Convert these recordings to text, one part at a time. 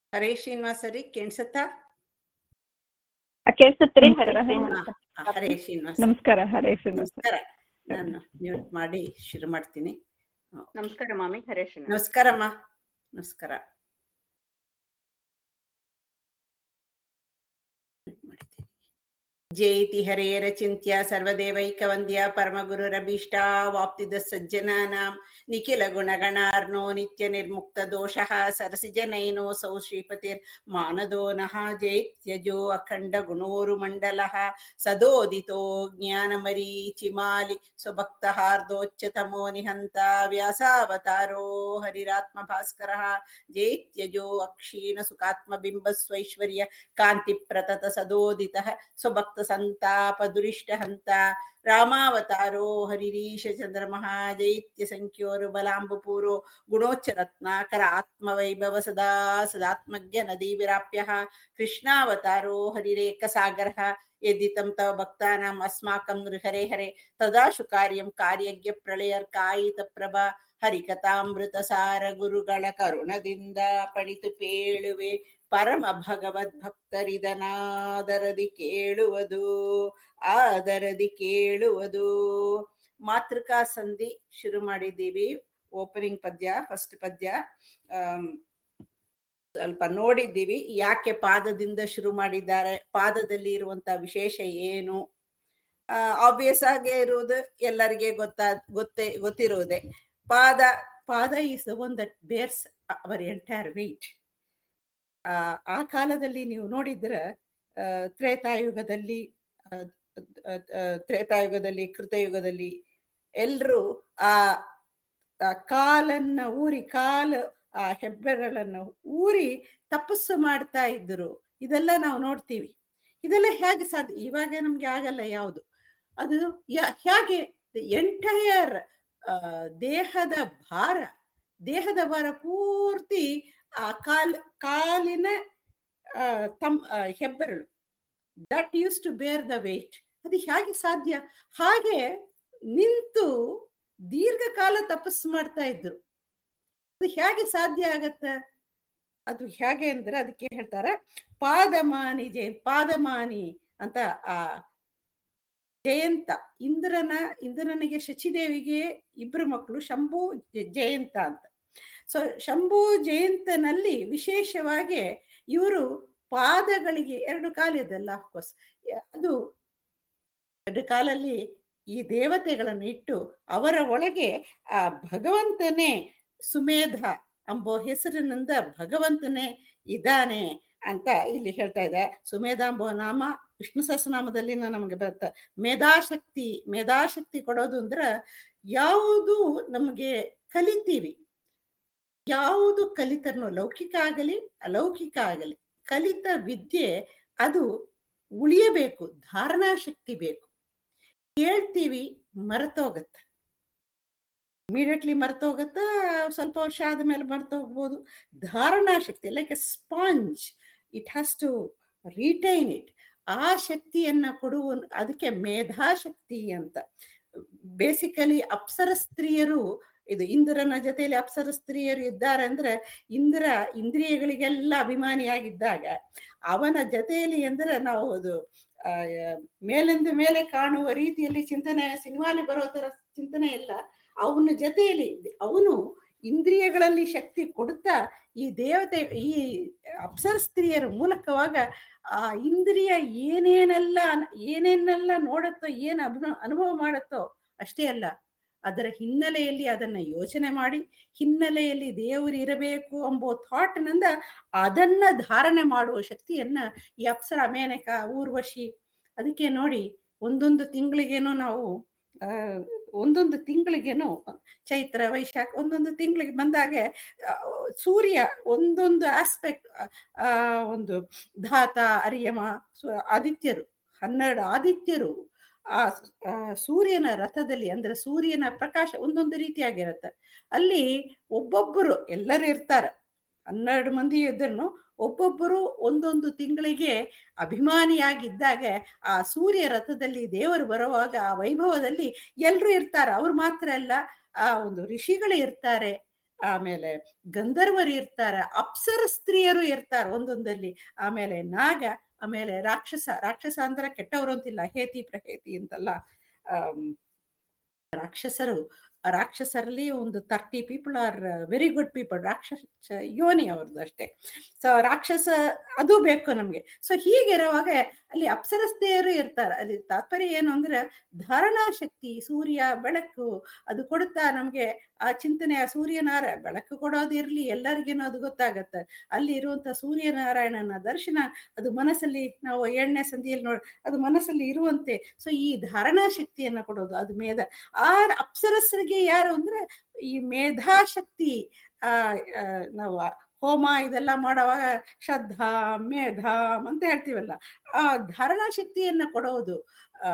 ಹರೇ ಶ್ರೀನಿವಾಸರಿ ಕೇಳ್ಸತ್ತಾ ಕೇಳಿಸುತ್ತೀರಿ ನಮಸ್ಕಾರ, ಹರೇ ಹಾ, ಹಾ, ಹರೇ ಶ್ರೀನಿವಾಸ ನಮಸ್ಕಾರ ಹರೇ ಶ್ರೀನಿವಾಸ ನಮಸ್ಕಾರ ನಾನು ಮ್ಯೂಟ್ ಮಾಡಿ ಶುರು ಮಾಡ್ತೀನಿ ನಮಸ್ಕಾರ ಮಾಮಿ ಹರೇ ಶ್ರೀನಿವಾಸ ನಮಸ್ಕಾರಮ್ಮ ನಮಸ್ಕಾರ ಜೇತಿ ಹರೇರ ಚಿಂತ್ಯ ಸರ್ವದೇವೈಕವಂದ್ಯ ಪರಮಗುರುರಭೀಷ್ಟ ವಾಪ್ತಿದ ಸಜ್ಜನಾನಾಂ ನಿಖಿಲ ಗುಣಗಣಾರ್ನೋ ನಿತ್ಯ ನಿರ್ಮುಕ್ತ ದೋಷಃ ಸರಸಿಜನೈನೋ ಸೌ ಶ್ರೀಪತಿರ್ ಮಾನದೋ ನಃ ಜೈತ್ಯಜೋ ಅಖಂಡ ಗುಣೋರು ಮಂಡಲಃ ಸದೋದಿತೋ ಜ್ಞಾನಮರೀಚಿಮಾಲಿ ಸ್ವಭಕ್ತಹಾರ್ದೋಚ್ಚತಮೋ ನಿಹಂತ ವ್ಯಾಸಾವತಾರೋ ಹರಿರಾತ್ಮ ಭಾಸ್ಕರಃ ಜೈತ್ಯಜೋ ಅಕ್ಷೀಣ ಸುಖಾತ್ಮ ಬಿಂಬಸ್ವೈಶ್ವರ್ಯ ಕಾಂತಿ ಪ್ರತತ ಸದೋದಿತಃ ಸ್ವಭಕ್ತ ಸಂತಾಪ ದುರಿಷ್ಟ ಹಂತ ರಾಮಾವತಾರೋ ಹರಿರೀಶ ಚಂದ್ರಮಃ ಜೈತ್ಯ ಸಂಖ್ಯೋರು ಬಲಾಂಬುಪೂರೋ ಗುಣೋಚ್ಚ ರತ್ನಾಕರ ಆತ್ಮವೈಭವ ಸದಾ ಸದಾತ್ಮಜ್ಞ ನದಿ ವಿರಾಪ್ಯ ಕೃಷ್ಣಾವತಾರೋ ಹರಿರೇಕ ಸಾಗರ ಯದಿತಂ ತವ ಭಕ್ತಾನಾಂ ಅಸ್ಮಾಕಂ ಹರೆ ಹರೆ ತದಾಶು ಕಾರ್ಯಂ ಕಾರ್ಯಜ್ಞ ಪ್ರಳಯರ್ಕಾಯಿತ ಪ್ರಭಾ ಹರಿಕಥಾಮೃತ ಸಾರ ಗುರುಗಳ ಕರುಣದಿಂದ ಪಣಿತು ಪೇಳುವೆ ಪರಮ ಭಗವದ್ ಭಕ್ತರಿದನಾದರದಿ ಕೇಳುವುದು ಆದರದಿ ಕೇಳುವುದು ಮಾತೃಕಾ ಸಂಧಿ ಶುರು ಮಾಡಿದ್ದೀವಿ ಓಪನಿಂಗ್ ಪದ್ಯ ಫಸ್ಟ್ ಪದ್ಯ ಆಮ್, ಸ್ವಲ್ಪ ನೋಡಿದ್ದೀವಿ ಯಾಕೆ ಪಾದದಿಂದ ಶುರು ಮಾಡಿದ್ದಾರೆ ಪಾದದಲ್ಲಿ ಇರುವಂತ ವಿಶೇಷ ಏನು ಆಬ್ವಿಯಸ್ ಆಗಿ ಇರುವುದು ಎಲ್ಲರಿಗೆ ಗೊತ್ತಾ ಗೊತ್ತೇ ಗೊತ್ತಿರುವುದೇ ಪಾದ ಪಾದ is the one that bears our entire weight ಆ ಆ ಕಾಲದಲ್ಲಿ ನೀವು ನೋಡಿದ್ರ ಆ, ತ್ರೇತಾಯುಗದಲ್ಲಿ ಆ, ಆ, ಆ, ತ್ರೇತಾಯುಗದಲ್ಲಿ ಕೃತಯುಗದಲ್ಲಿ ಎಲ್ರು ಆ ಆ ಕಾಲನ್ನ ಊರಿ ಕಾಲು ಆ ಹೆಬ್ಬೆರಳನ್ನ ಊರಿ ತಪಸ್ಸು ಮಾಡ್ತಾ ಇದ್ರು ಇದೆಲ್ಲ ನಾವು ನೋಡ್ತೀವಿ ಇದೆಲ್ಲ ಹೇಗೆ ಸಾಧ್ಯ ಇವಾಗ ನಮ್ಗೆ ಆಗಲ್ಲ ಯಾವುದು ಅದು ಯಾ- ಹೇಗೆ ಎಂಟೈರ್ ದೇಹದ ಭಾರ ದೇಹದ ಭಾರ ಪೂರ್ತಿ ಆ ಕಾಲ್ ಕಾಲಿನ ಆ, ತಮ್ ಆ, ಹೆಬ್ಬೆರಳು that used to bear the weight ಅದು ಹೇಗೆ ಸಾಧ್ಯ ಹಾಗೆ ನಿಂತು ದೀರ್ಘಕಾಲ ತಪಸ್ಸು ಮಾಡ್ತಾ ಇದ್ರು ಅದು ಹೇಗೆ ಸಾಧ್ಯ ಆಗತ್ತ ಅದು ಹೇಗೆ ಅಂದ್ರೆ ಅದಕ್ಕೆ ಹೇಳ್ತಾರೆ ಪಾದಮಾನಿ ಜಯ ಪಾದಮಾನಿ ಅಂತ ಆ ಜಯಂತ ಇಂದ್ರನ ಇಂದ್ರನಿಗೆ ಶಚಿದೇವಿಗೆ ಇಬ್ರು ಮಕ್ಕಳು ಶಂಭು ಜ- ಜಯಂತ ಅಂತ ಸೊ ಶಂಭು ಜಯಂತನಲ್ಲಿ ವಿಶೇಷವಾಗಿ ಇವರು ಪಾದಗಳಿಗೆ ಎರಡು ಕಾಲಿದೆಲ್ಲ ಅಫ್ಕೋರ್ಸ್ ಅದು ಎರಡು ಕಾಲಲ್ಲಿ ಈ ದೇವತೆಗಳನ್ನು ಇಟ್ಟು ಅವರ ಒಳಗೆ ಆ ಭಗವಂತನೇ ಸುಮೇಧ ಎಂಬೋ ಹೆಸರಿನಿಂದ ಭಗವಂತನೇ ಇದ್ದಾನೆ ಅಂತ ಇಲ್ಲಿ ಹೇಳ್ತಾ ಇದೆ ಸುಮೇಧ ಎಂಬೋ ನಾಮ ವಿಷ್ಣು ಸಹಸ್ರನಾಮದಲ್ಲಿ ನಮಗೆ ಬರುತ್ತೆ ಮೇಧಾಶಕ್ತಿ ಮೇಧಾಶಕ್ತಿ ಕೊಡೋದು ಅಂದ್ರ ಯಾವುದು ನಮಗೆ ಕಲಿತೀವಿ ಯಾವುದು ಕಲಿತನೋ ಲೌಕಿಕ ಆಗಲಿ ಅಲೌಕಿಕ ಆಗಲಿ ಕಲಿತ ವಿದ್ಯೆ ಅದು ಉಳಿಯಬೇಕು ಧಾರಣಾ ಶಕ್ತಿ ಬೇಕು ಕೇಳ್ತೀವಿ ಮರೆತೋಗತ್ತೆ ಇಮಿಡಿಯೇಟ್ಲಿ ಮರೆತೋಗತ್ತ ಸ್ವಲ್ಪ ವರ್ಷ ಆದ್ಮೇಲೆ ಮರೆತೋಗ್ಬೋದು ಧಾರಣಾ ಶಕ್ತಿ like a sponge it has to retain it ಆ ಶಕ್ತಿಯನ್ನ ಕೊಡುವ ಅದಕ್ಕೆ ಮೇಧಾಶಕ್ತಿ ಅಂತ ಬೇಸಿಕಲಿ ಅಪ್ಸರ ಸ್ತ್ರೀಯರು ಇದು ಇಂದ್ರನ ಜೊತೆಯಲ್ಲಿ ಅಪ್ಸರ ಸ್ತ್ರೀಯರು ಇದ್ದಾರೆ ಅಂದ್ರೆ ಇಂದ್ರ ಇಂದ್ರಿಯಗಳಿಗೆಲ್ಲ ಅಭಿಮಾನಿಯಾಗಿದ್ದಾಗ ಅವನ ಜೊತೆಯಲ್ಲಿ ಅಂದ್ರೆ ನಾವು ಅದು ಆ, ಮೇಲಿಂದ ಮೇಲೆ ಕಾಣುವ ರೀತಿಯಲ್ಲಿ ಚಿಂತನೆ ಸಿನಿಮಾಲಿ ಬರೋ ತರ ಚಿಂತನೆ ಇಲ್ಲ ಅವನ ಜೊತೆಯಲ್ಲಿ ಅವನು ಇಂದ್ರಿಯಗಳಲ್ಲಿ ಶಕ್ತಿ ಕೊಡುತ್ತಾ ಈ ದೇವತೆ ಈ ಅಪ್ಸರ ಸ್ತ್ರೀಯರ ಮೂಲಕವಾಗ ಆ ಇಂದ್ರಿಯ ಏನೇನೆಲ್ಲ ಏನೇನೆಲ್ಲ ನೋಡುತ್ತೋ ಏನ್ ಅನುಭವ ಅನುಭವ ಮಾಡುತ್ತೋ ಅಷ್ಟೇ ಅಲ್ಲ ಅದರ ಹಿನ್ನೆಲೆಯಲ್ಲಿ ಅದನ್ನ ಯೋಚನೆ ಮಾಡಿ ಹಿನ್ನೆಲೆಯಲ್ಲಿ ದೇವರು ಇರಬೇಕು ಎಂಬೋ ಥಾಟ್ನಿಂದ ಅದನ್ನ ಧಾರಣೆ ಮಾಡುವ ಶಕ್ತಿಯನ್ನ ಈ ಅಪ್ಸರ ಮೇನಕ ಊರ್ವಶಿ ಅದಕ್ಕೆ ನೋಡಿ ಒಂದೊಂದು ತಿಂಗಳಿಗೇನೋ ನಾವು ಆ ಒಂದೊಂದು ತಿಂಗಳಿಗೇನೋ ಚೈತ್ರ ವೈಶಾಖ ಒಂದೊಂದು ತಿಂಗಳಿಗೆ ಬಂದಾಗೆ ಆ, ಸೂರ್ಯ ಒಂದೊಂದು ಆಸ್ಪೆಕ್ಟ್ ಆ ಒಂದು ಧಾತ ಅರಿಯಮ ಸು- ಆದಿತ್ಯರು ಹನ್ನೆರಡು ಆದಿತ್ಯರು ಆ ಆ ಸೂರ್ಯನ ರಥದಲ್ಲಿ ಅಂದ್ರೆ ಸೂರ್ಯನ ಪ್ರಕಾಶ ಒಂದೊಂದು ರೀತಿಯಾಗಿರುತ್ತೆ ಅಲ್ಲಿ ಒಬ್ಬೊಬ್ಬರು ಎಲ್ಲರೂ ಇರ್ತಾರೆ ಹನ್ನೆರಡು ಮಂದಿ ಇದ್ರೂ ಒಬ್ಬೊಬ್ಬರು ಒಂದೊಂದು ತಿಂಗಳಿಗೆ ಅಭಿಮಾನಿಯಾಗಿದ್ದಾಗ ಆ ಸೂರ್ಯ ರಥದಲ್ಲಿ ದೇವರು ಬರುವಾಗ ಆ ವೈಭವದಲ್ಲಿ ಎಲ್ರು ಇರ್ತಾರೆ ಅವ್ರು ಮಾತ್ರ ಅಲ್ಲ ಆ ಒಂದು ಋಷಿಗಳು ಇರ್ತಾರೆ ಆಮೇಲೆ ಗಂಧರ್ವರು ಇರ್ತಾರ ಅಪ್ಸರ ಸ್ತ್ರೀಯರು ಇರ್ತಾರ ಒಂದೊಂದಲ್ಲಿ ಆಮೇಲೆ ನಾಗ ಆಮೇಲೆ ರಾಕ್ಷಸ ರಾಕ್ಷಸ ಅಂದ್ರೆ ಕೆಟ್ಟವರು ಅಂತಿಲ್ಲ ಹೇತಿ ಪ್ರಹೇತಿ ಅಂತಲ್ಲ ಆಮ್, ರಾಕ್ಷಸರು ರಾಕ್ಷಸರಲ್ಲಿ ಒಂದು thirty people are very good people ರಾಕ್ಷಸ ಯೋನಿ ಅವ್ರದ್ದು ಅಷ್ಟೇ ಸೊ ರಾಕ್ಷಸ ಅದು ಬೇಕು ನಮ್ಗೆ ಸೊ ಹೀಗಿರುವಾಗ ಅಲ್ಲಿ ಅಪ್ಸರಸ್ತೆಯರು ಇರ್ತಾರೆ ಅಲ್ಲಿ ತಾತ್ಪರ್ಯ ಏನು ಅಂದ್ರೆ ಧಾರಣಾ ಶಕ್ತಿ ಸೂರ್ಯ ಬೆಳಕು ಅದು ಕೊಡುತ್ತಾ ನಮ್ಗೆ ಆ ಚಿಂತನೆ ಆ ಸೂರ್ಯನಾರ ಬೆಳಕು ಕೊಡೋದಿರ್ಲಿ ಎಲ್ಲರಿಗೇನು ಅದು ಗೊತ್ತಾಗತ್ತೆ ಅಲ್ಲಿ ಇರುವಂತ ಸೂರ್ಯನಾರಾಯಣನ ದರ್ಶನ ಅದು ಮನಸ್ಸಲ್ಲಿ ನಾವು ಏಳನೇ ಸಂಧಿಯಲ್ಲಿ ನೋಡ್ ಅದು ಮನಸ್ಸಲ್ಲಿ ಇರುವಂತೆ ಸೊ ಈ ಧಾರಣಾ ಶಕ್ತಿಯನ್ನ ಕೊಡೋದು ಅದು ಮೇಧ ಆ ಅಪ್ಸರಸರಿಗೆ ಯಾರು ಅಂದ್ರೆ ಈ ಮೇಧಾಶಕ್ತಿ ಆ ಆ, ನಾವು ಆ ಹೋಮ ಇದೆಲ್ಲ ಮಾಡುವಾಗ ಶ್ರದ್ಧಾ ಮೇಧ ಅಂತ ಹೇಳ್ತೀವಲ್ಲ ಆ ಧಾರಣಾ ಶಕ್ತಿಯನ್ನ ಕೊಡೋದು ಆ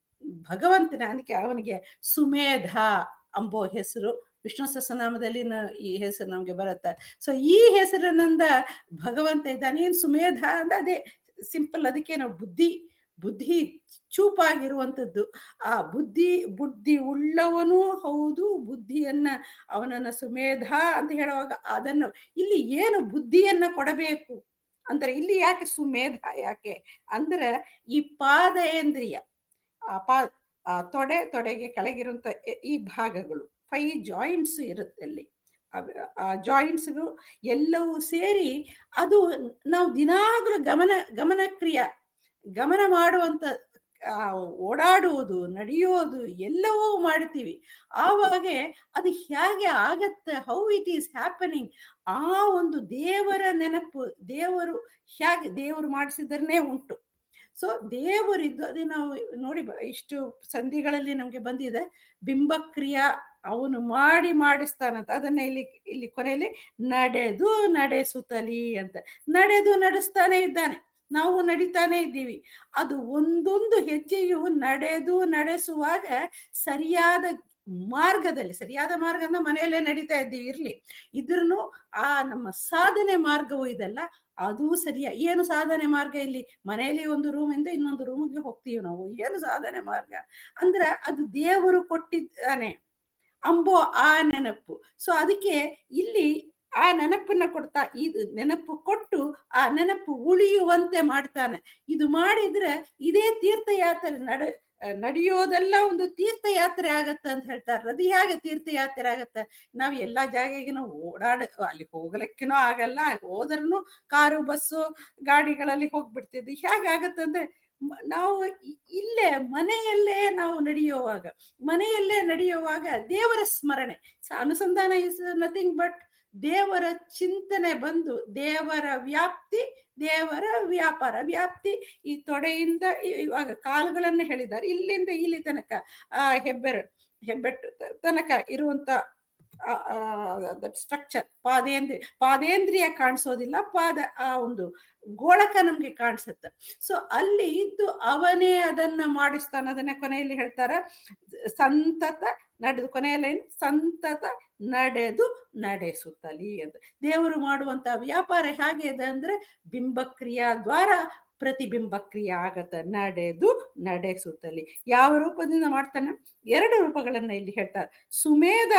ಭಗವಂತನ ಅದಕ್ಕೆ ಅವನಿಗೆ ಸುಮೇಧ ಅಂಬೋ ಹೆಸರು ವಿಷ್ಣು ಸಹಸ್ರನಾಮದಲ್ಲಿ ನ- ಈ ಹೆಸರು ನಮ್ಗೆ ಬರುತ್ತೆ ಸೊ ಈ ಹೆಸರಿನಿಂದ ಭಗವಂತ ಇದ್ದಾನೆ ಏನ್ ಸುಮೇಧ ಅಂದ್ರೆ ಅದೇ ಸಿಂಪಲ್ ಅದಕ್ಕೆ ನಾವು ಬುದ್ಧಿ ಬುದ್ಧಿ ಚೂಪಾಗಿರುವಂತದ್ದು ಆ ಬುದ್ಧಿ ಬುದ್ಧಿ ಉಳ್ಳವನೂ ಹೌದು ಬುದ್ಧಿಯನ್ನ ಅವನನ್ನ ಸುಮೇಧ ಅಂತ ಹೇಳುವಾಗ ಅದನ್ನು ಇಲ್ಲಿ ಏನು ಬುದ್ಧಿಯನ್ನ ಕೊಡಬೇಕು ಅಂದ್ರೆ ಇಲ್ಲಿ ಯಾಕೆ ಸುಮೇಧ ಯಾಕೆ ಅಂದ್ರೆ ಈ ಪಾದೇಂದ್ರಿಯ ಆ ಪಾ ಆ ತೊಡೆ ತೊಡೆಗೆ ಕೆಳಗಿರುವಂತ ಎ- ಈ ಭಾಗಗಳು ಫೈ ಜಾಯಿಂಟ್ಸ್ ಇರುತ್ತೆ ಅಲ್ಲಿ ಅವ್- ಆ ಜಾಯಿಂಟ್ಸ್ಗಳು ಎಲ್ಲವೂ ಸೇರಿ ಅದು ನಾವು ದಿನಾಗ್ಲೂ ಗಮನ ಗಮನಕ್ರಿಯ ಗಮನ ಮಾಡುವಂತ ಆ ಓಡಾಡುವುದು ನಡೆಯೋದು ಎಲ್ಲವೂ ಮಾಡ್ತೀವಿ ಆವಾಗ ಅದು ಹೇಗೆ ಆಗತ್ತೆ ಹೌ ಇಟ್ ಈಸ್ ಹ್ಯಾಪನಿಂಗ್ ಆ ಒಂದು ದೇವರ ನೆನಪು ದೇವರು ಹೇಗೆ ದೇವರು ಮಾಡಿಸಿದರನೇ ಉಂಟು ಸೊ ದೇವರಿದ್ದು ಅದೇ ನಾವು ನೋಡಿ ಬ- ಇಷ್ಟು ಸಂಧಿಗಳಲ್ಲಿ ನಮ್ಗೆ ಬಂದಿದೆ ಬಿಂಬಕ್ರಿಯಾ ಅವನು ಮಾಡಿ ಮಾಡಿಸ್ತಾನಂತ ಅದನ್ನ ಇಲ್ಲಿ ಇಲ್ಲಿ ಕೊನೆಯಲ್ಲಿ ನಡೆದು ನಡೆಸುತ್ತಲಿ ಅಂತ ನಡೆದು ನಡೆಸ್ತಾನೆ ಇದ್ದಾನೆ ನಾವು ನಡಿತಾನೆ ಇದ್ದೀವಿ ಅದು ಒಂದೊಂದು ಹೆಜ್ಜೆಯು ನಡೆದು ನಡೆಸುವಾಗ ಸರಿಯಾದ ಮಾರ್ಗದಲ್ಲಿ ಸರಿಯಾದ ಮಾರ್ಗ ಅಂದ್ರೆ ಮನೆಯಲ್ಲೇ ನಡೀತಾ ಇದ್ದೀವಿ ಇರ್ಲಿ ಇದ್ರೂ ಆ ನಮ್ಮ ಸಾಧನೆ ಮಾರ್ಗವು ಇದೆಲ್ಲ ಅದು ಸರಿಯ ಏನು ಸಾಧನೆ ಮಾರ್ಗ ಇಲ್ಲಿ ಮನೆಯಲ್ಲಿ ಒಂದು ರೂಮ್ ಇಂದ ಇನ್ನೊಂದು ರೂಮ್ಗೆ ಹೋಗ್ತೀವಿ ನಾವು ಏನು ಸಾಧನೆ ಮಾರ್ಗ ಅಂದ್ರೆ ಅದು ದೇವರು ಕೊಟ್ಟಿದ್ದಾನೆ ಅಂಬೋ ಆ ನೆನಪು ಸೊ ಅದಕ್ಕೆ ಇಲ್ಲಿ ಆ ನೆನಪನ್ನ ಕೊಡ್ತಾ ಇದು ನೆನಪು ಕೊಟ್ಟು ಆ ನೆನಪು ಉಳಿಯುವಂತೆ ಮಾಡ್ತಾನೆ ಇದು ಮಾಡಿದ್ರೆ ಇದೇ ತೀರ್ಥಯಾತ್ರೆ ನಡ ನಡೆಯೋದೆಲ್ಲ ಒಂದು ತೀರ್ಥಯಾತ್ರೆ ಆಗತ್ತೆ ಅಂತ ಹೇಳ್ತಾರೆ ಅದು ಹೇಗೆ ತೀರ್ಥಯಾತ್ರೆ ಆಗತ್ತೆ ನಾವ್ ಎಲ್ಲಾ ಜಾಗೆಗೆ ನಾವು ಓಡಾಡ ಅಲ್ಲಿ ಹೋಗ್ಲಿಕ್ಕಿನೂ ಆಗಲ್ಲ ಹೋದ್ರೂ ಕಾರು ಬಸ್ಸು ಗಾಡಿಗಳಲ್ಲಿ ಹೋಗ್ಬಿಡ್ತಿದ್ವಿ ಹೇಗಾಗತ್ತೆ ಅಂದ್ರೆ ಮ- ನಾವು ಇ- ಇಲ್ಲೇ ಮನೆಯಲ್ಲೇ ನಾವು ನಡೆಯುವಾಗ ಮನೆಯಲ್ಲೇ ನಡೆಯುವಾಗ ದೇವರ ಸ್ಮರಣೆ ಸ- ಅನುಸಂಧಾನ ಇಸ್ ನಥಿಂಗ್ ಬಟ್ ದೇವರ ಚಿಂತನೆ ಬಂದು ದೇವರ ವ್ಯಾಪ್ತಿ ದೇವರ ವ್ಯಾಪಾರ ವ್ಯಾಪ್ತಿ ಈ ತೊಡೆಯಿಂದ ಇ- ಇವಾಗ ಕಾಲುಗಳನ್ನ ಹೇಳಿದ್ದಾರೆ ಇಲ್ಲಿಂದ ಇಲ್ಲಿ ತನಕ ಆ ಹೆಬ್ಬೆರ ಹೆಬ್ಬೆಟ್ಟು ತ- ತನಕ ಇರುವಂತ ಸ್ಟ್ರಕ್ಚರ್ ಪಾದೇಂದ್ರಿಯ ಪಾದೇಂದ್ರಿಯ ಕಾಣಿಸೋದಿಲ್ಲ ಪಾದ ಆ ಒಂದು ಗೋಳಕ ನಮ್ಗೆ ಕಾಣಿಸುತ್ತೆ ಸೊ ಅಲ್ಲಿ ಇದ್ದು ಅವನೇ ಅದನ್ನ ಮಾಡಿಸ್ತಾನೆ ಅದನ್ನ ಕೊನೆಯಲ್ಲಿ ಹೇಳ್ತಾರ ಸಂತತ ನಡೆದು ಕೊನೆಯಲ್ಲಿ ಸಂತತ ನಡೆದು ನಡೆಸುತ್ತಲಿ ಅಂತ ದೇವರು ಮಾಡುವಂತ ವ್ಯಾಪಾರ ಹೇಗೆ ಇದೆ ಅಂದ್ರೆ ಬಿಂಬಕ್ರಿಯಾ ದ್ವಾರ ಪ್ರತಿಬಿಂಬ ಕ್ರಿಯೆ ಆಗತ್ತ ನಡೆದು ನಡೆಸುತ್ತಲಿ ಯಾವ ರೂಪದಿಂದ ಮಾಡ್ತಾನೆ ಎರಡು ರೂಪಗಳನ್ನ ಇಲ್ಲಿ ಹೇಳ್ತಾರೆ ಸುಮೇಧ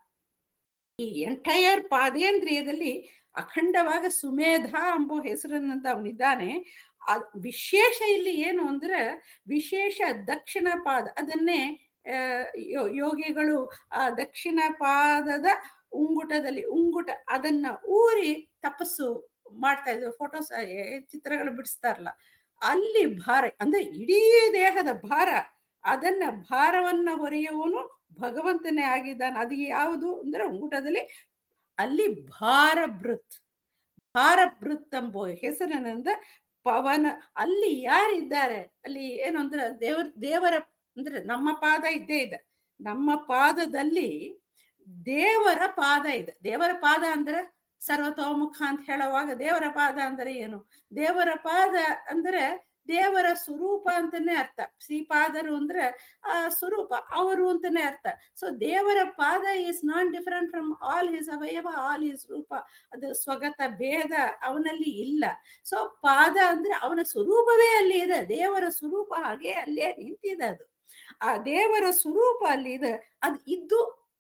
ಈ ಎಂಟೈರ್ ಪಾದೇಂದ್ರಿಯದಲ್ಲಿ ಅಖಂಡವಾಗ ಸುಮೇಧ ಎಂಬ ಹೆಸರಿನಂತ ಅವನಿದ್ದಾನೆ ಆ ವಿಶೇಷ ಇಲ್ಲಿ ಏನು ಅಂದ್ರೆ ವಿಶೇಷ ದಕ್ಷಿಣ ಪಾದ ಅದನ್ನೇ ಆ, ಯೋ- ಯೋಗಿಗಳು ಆ ದಕ್ಷಿಣ ಪಾದದ ಉಂಗುಟದಲ್ಲಿ ಉಂಗುಟ ಅದನ್ನ ಊರಿ ತಪಸ್ಸು ಮಾಡ್ತಾ ಇದ್ರು ಫೋಟೋಸ್ ಚಿತ್ರಗಳು ಬಿಡಿಸ್ತಾರಲ್ಲ ಅಲ್ಲಿ ಭಾರ ಅಂದ್ರೆ ಇಡೀ ದೇಹದ ಭಾರ ಅದನ್ನ ಭಾರವನ್ನ ಹೊರೆಯುವವನು ಭಗವಂತನೇ ಆಗಿದ್ದಾನೆ ಅದು ಯಾವುದು ಅಂದ್ರೆ ಉಂಗುಟದಲ್ಲಿ ಅಲ್ಲಿ ಭಾರಭೃತ್ ಭಾರಭೃತ್ ಎಂಬ ಹೆಸರಿನಿಂದ ಪವನ ಅಲ್ಲಿ ಯಾರಿದ್ದಾರೆ ಅಲ್ಲಿ ಏನು ಅಂದ್ರೆ ದೇವರ ದೇವರ ಅಂದ್ರೆ ನಮ್ಮ ಪಾದ ಇದ್ದೇ ಇದೆ ನಮ್ಮ ಪಾದದಲ್ಲಿ ದೇವರ ಪಾದ ಇದೆ ದೇವರ ಪಾದ ಅಂದ್ರೆ ಸರ್ವತೋಮುಖ ಅಂತ ಹೇಳುವಾಗ ದೇವರ ಪಾದ ಅಂದ್ರೆ ಏನು ದೇವರ ಪಾದ ಅಂದ್ರೆ ದೇವರ ಸ್ವರೂಪ ಅಂತಾನೆ ಅರ್ಥ ಶ್ರೀಪಾದರು ಅಂದ್ರೆ ಆ ಸ್ವರೂಪ ಅವರು ಅಂತಾನೆ ಅರ್ಥ ಸೊ ದೇವರ ಪಾದ is not different from all his ಅವಯವ ಆಲ್ ಹಿಸ್ ರೂಪ ಅದು ಸ್ವಗತ ಭೇದ ಅವನಲ್ಲಿ ಇಲ್ಲ ಸೊ ಪಾದ ಅಂದ್ರೆ ಅವನ ಸ್ವರೂಪವೇ ಅಲ್ಲಿ ಇದೆ ದೇವರ ಸ್ವರೂಪ ಹಾಗೆ ಅಲ್ಲೇ ನಿಂತಿದೆ ಅದು ಆ ದೇವರ ಸ್ವರೂಪ ಅಲ್ಲಿ ಇದೆ ಅದು ಇದ್ದು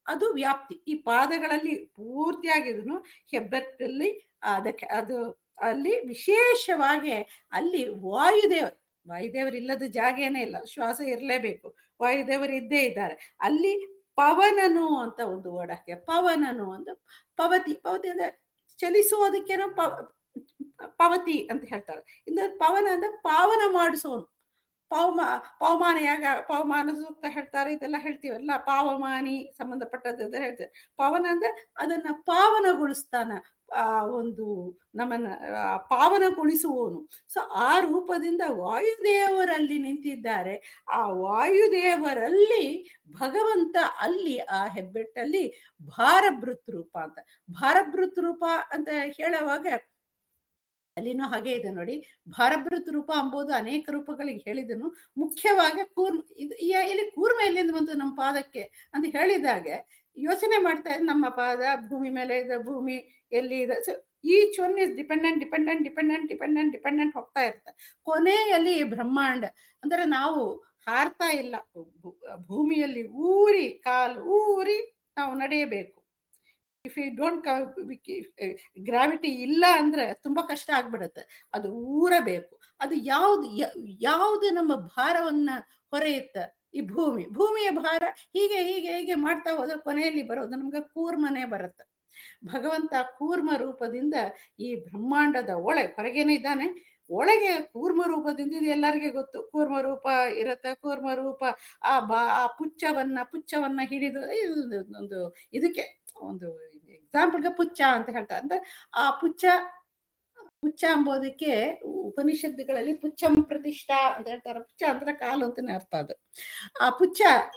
ಅದು ವ್ಯಾಪ್ತಿ ಈ ಪಾದಗಳಲ್ಲಿ ಪೂರ್ತಿಯಾಗಿದ್ರು ಹೆಬ್ಬೆಟ್ಟಲ್ಲಿ ಅದಕ್ಕೆ ಅದು ಅಲ್ಲಿ ವಿಶೇಷವಾಗಿ ಅಲ್ಲಿ ವಾಯುದೇವ ವಾಯುದೇವರು ಇಲ್ಲದ ಜಾಗೇನೇ ಇಲ್ಲ ಶ್ವಾಸ ಇರಲೇಬೇಕು ವಾಯುದೇವರು ಇದ್ದೇ ಇದ್ದಾರೆ ಅಲ್ಲಿ ಪವನನು ಅಂತ ಒಂದು ವರ್ಡ್ ಹಾಕಿ ಪವನನು ಅಂತ ಪವತಿ ಪವತಿ ಅಂದ್ರೆ ಚಲಿಸೋದಕ್ಕೇನೋ ಪ ಪವತಿ ಅಂತ ಹೇಳ್ತಾರೆ ಇನ್ನು ಪವನ ಅಂದ್ರೆ ಪಾವನ ಮಾಡಿಸೋನು ಪವಮ ಪವಮಾನ ಯಾಗ ಪವಮಾನ ಸೂಕ್ತ ಹೇಳ್ತಾರೆ ಇದೆಲ್ಲ ಹೇಳ್ತೀವಲ್ಲ ಪಾವಮಾನಿ ಸಂಬಂಧಪಟ್ಟದ್ದು ಹೇಳ್ತೇವೆ ಪವನ ಅಂದ್ರೆ ಅದನ್ನ ಪಾವನಗೊಳಿಸ್ತಾನ ಆ ಒಂದು ನಮ್ಮನ್ನ ಪಾವನಗೊಳಿಸುವವನು ಸೊ ಆ ರೂಪದಿಂದ ವಾಯುದೇವರಲ್ಲಿ ನಿಂತಿದ್ದಾರೆ ಆ ವಾಯುದೇವರಲ್ಲಿ ಭಗವಂತ ಅಲ್ಲಿ ಆ ಹೆಬ್ಬೆಟ್ಟಲ್ಲಿ ಭಾರಭೃತ್ ರೂಪ ಅಂತ ಭಾರಭೃತ್ ರೂಪ ಅಂತ ಹೇಳುವಾಗ ಅಲ್ಲಿನೂ ಹಾಗೆ ಇದೆ ನೋಡಿ ಭಾರಭೃತ್ ರೂಪ ಅಂಬೋದು ಅನೇಕ ರೂಪಗಳಿಗೆ ಹೇಳಿದನು ಮುಖ್ಯವಾಗಿ ಕೂರ್ಮ ಇದು ಇಲ್ಲಿ ಕೂರ್ಮ ಎಲ್ಲಿಂದ ಬಂತು ನಮ್ಮ ಪಾದಕ್ಕೆ ಅಂತ ಹೇಳಿದಾಗ ಯೋಚನೆ ಮಾಡ್ತಾ ಇದ್ರೆ ನಮ್ಮ ಪಾದ ಭೂಮಿ ಮೇಲೆ ಇದೆ ಭೂಮಿ ಎಲ್ಲಿ ಇದೆ so each one is dependent dependent dependent dependent dependent ಹೋಗ್ತಾ ಇರುತ್ತೆ ಕೊನೆಯಲ್ಲಿ ಬ್ರಹ್ಮಾಂಡ ಅಂದ್ರೆ ನಾವು ಹಾರ್ತಾ ಇಲ್ಲ ಭೂಮಿಯಲ್ಲಿ ಊರಿ ಕಾಲು ಊರಿ ನಾವು ನಡೆಯಬೇಕು ಇಫ್ ಯು ಡೋಂಟ್ ಗ್ರಾವಿಟಿ ಇಲ್ಲ ಅಂದ್ರೆ ತುಂಬಾ ಕಷ್ಟ ಆಗ್ಬಿಡತ್ತೆ ಅದು ಊರಬೇಕು ಅದು ಯಾವ್ದು ಯಾವ್ದು ನಮ್ಮ ಭಾರವನ್ನ ಹೊರೆಯುತ್ತ ಈ ಭೂಮಿ ಭೂಮಿಯ ಭಾರ ಹೀಗೆ ಹೀಗೆ ಹೀಗೆ ಮಾಡ್ತಾ ಹೋದ್ರೆ ಕೊನೆಯಲ್ಲಿ ಬರೋದು ನಮ್ಗೆ ಕೂರ್ಮನೆ ಬರುತ್ತೆ ಭಗವಂತ ಕೂರ್ಮ ರೂಪದಿಂದ ಈ ಬ್ರಹ್ಮಾಂಡದ ಒಳಗೆ ಹೊರಗೇನೆ ಇದ್ದಾನೆ ಒಳಗೆ ಕೂರ್ಮ ರೂಪದಿಂದ ಇದು ಎಲ್ಲರಿಗೆ ಗೊತ್ತು ಕೂರ್ಮ ರೂಪ ಇರುತ್ತೆ ಕೂರ್ಮ ರೂಪ ಆ ಬಾ ಆ ಪುಚ್ಚವನ್ನ ಪುಚ್ಚವನ್ನ ಹಿಡಿದು ಒಂದು ಇದಕ್ಕೆ ಒಂದು ಎಕ್ಸಾಂಪಲ್ಗೆ ಪುಚ್ಚ ಅಂತ ಹೇಳ್ತಾರೆ ಅಂದ್ರೆ ಆ ಪುಚ್ಚ ಪುಚ್ಚ ಅಂಬೋದಕ್ಕೆ ಉಪನಿಷತ್ತುಗಳಲ್ಲಿ ಪುಚ್ಚಂ ಪ್ರತಿಷ್ಠಾ ಅಂತ ಹೇಳ್ತಾರೆ ಪುಚ್ಚ ಅಂದ್ರೆ ಕಾಲು ಅಂತಾನೆ ಅರ್ಥ ಅದು ಆ ಪುಚ್ಚ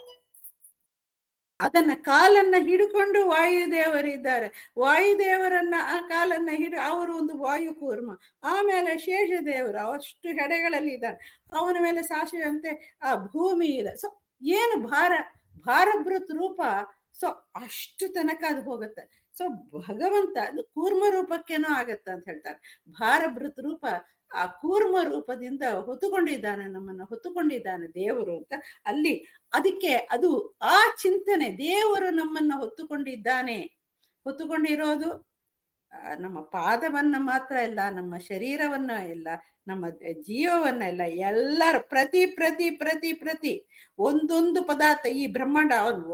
ಅದನ್ನ ಕಾಲನ್ನ ಹಿಡ್ಕೊಂಡು ವಾಯುದೇವರಿದ್ದಾರೆ ವಾಯುದೇವರನ್ನ ಆ ಕಾಲನ್ನ ಹಿಡಿ ಅವರು ಒಂದು ವಾಯು ಕೂರ್ಮ ಆಮೇಲೆ ಶೇಷದೇವರು ಅಷ್ಟು ಹೆಡೆಗಳಲ್ಲಿ ಇದ್ದಾರೆ ಅವನ ಮೇಲೆ ಸಾಸಿವೆಯಂತೆ ಆ ಭೂಮಿ ಇದೆ ಸೊ ಏನು ಭಾರ ಭಾರಭೃತ್ ರೂಪ ಸೊ ಅಷ್ಟು ತನಕ ಅದು ಹೋಗುತ್ತೆ ಸೊ ಭಗವಂತ ಅದು ಕೂರ್ಮ ರೂಪಕ್ಕೇನೋ ಆಗತ್ತೆ ಅಂತ ಹೇಳ್ತಾರೆ ಭಾರಭೃತ್ ರೂಪ ಆ ಕೂರ್ಮ ರೂಪದಿಂದ ಹೊತ್ತುಕೊಂಡಿದ್ದಾನೆ ನಮ್ಮನ್ನ ಹೊತ್ತುಕೊಂಡಿದ್ದಾನೆ ದೇವರು ಅಂತ ಅಲ್ಲಿ ಅದಕ್ಕೆ ಅದು ಆ ಚಿಂತನೆ ದೇವರು ನಮ್ಮನ್ನ ಹೊತ್ತುಕೊಂಡಿದ್ದಾನೆ ಹೊತ್ತುಕೊಂಡಿರೋದು ನಮ್ಮ ಪಾದವನ್ನ ಮಾತ್ರ ಇಲ್ಲ ನಮ್ಮ ಶರೀರವನ್ನ ಇಲ್ಲ ನಮ್ಮ ಜೀವವನ್ನ ಇಲ್ಲ ಎಲ್ಲರ ಪ್ರತಿ ಪ್ರತಿ ಪ್ರತಿ ಪ್ರತಿ ಒಂದೊಂದು ಪದಾರ್ಥ ಈ ಬ್ರಹ್ಮಾಂಡ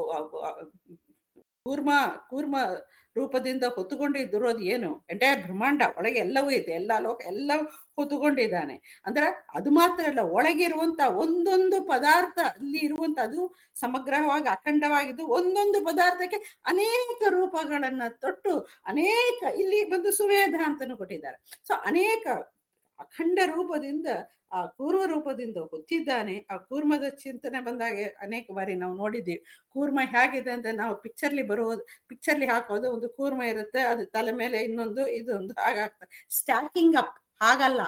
ಕೂರ್ಮ ಕೂರ್ಮ ರೂಪದಿಂದ ಹೊತ್ತುಕೊಂಡಿದ್ದಿರೋದು ಏನು ಎಂಟೈರ್ ಬ್ರಹ್ಮಾಂಡ ಒಳಗೆ ಎಲ್ಲವೂ ಇದೆ ಎಲ್ಲ ಲೋಕ ಎಲ್ಲ ಹೊತ್ತುಕೊಂಡಿದ್ದಾನೆ ಅಂದ್ರೆ ಅದು ಮಾತ್ರ ಅಲ್ಲ ಒಳಗಿರುವಂತ ಒಂದೊಂದು ಪದಾರ್ಥ ಅಲ್ಲಿ ಇರುವಂತ ಅದು ಸಮಗ್ರವಾಗಿ ಅಖಂಡವಾಗಿದ್ದು ಒಂದೊಂದು ಪದಾರ್ಥಕ್ಕೆ ಅನೇಕ ರೂಪಗಳನ್ನ ತೊಟ್ಟು ಅನೇಕ ಇಲ್ಲಿ ಬಂದು ಸುವೇದ ಅಂತಾನು ಕೊಟ್ಟಿದ್ದಾರೆ ಸೊ ಅನೇಕ ಅಖಂಡ ರೂಪದಿಂದ ಆ ಕೂರ್ಮ ರೂಪದಿಂದ ಹೊತ್ತಿದ್ದಾನೆ ಆ ಕೂರ್ಮದ ಚಿಂತನೆ ಬಂದಾಗ ಅನೇಕ ಬಾರಿ ನಾವು ನೋಡಿದ್ದೀವಿ ಕೂರ್ಮ ಹೇಗಿದೆ ಅಂತ ನಾವು ಪಿಕ್ಚರ್ಲಿ ಬರುವುದು ಪಿಕ್ಚರ್ಲಿ ಹಾಕೋದು ಒಂದು ಕೂರ್ಮ ಇರುತ್ತೆ ಅದು ತಲೆ ಮೇಲೆ ಇನ್ನೊಂದು ಇದೊಂದು ಹಾಗಾಗ್ತದೆ ಸ್ಟ್ಯಾಕಿಂಗ್ ಅಪ್ ಹಾಗಲ್ಲ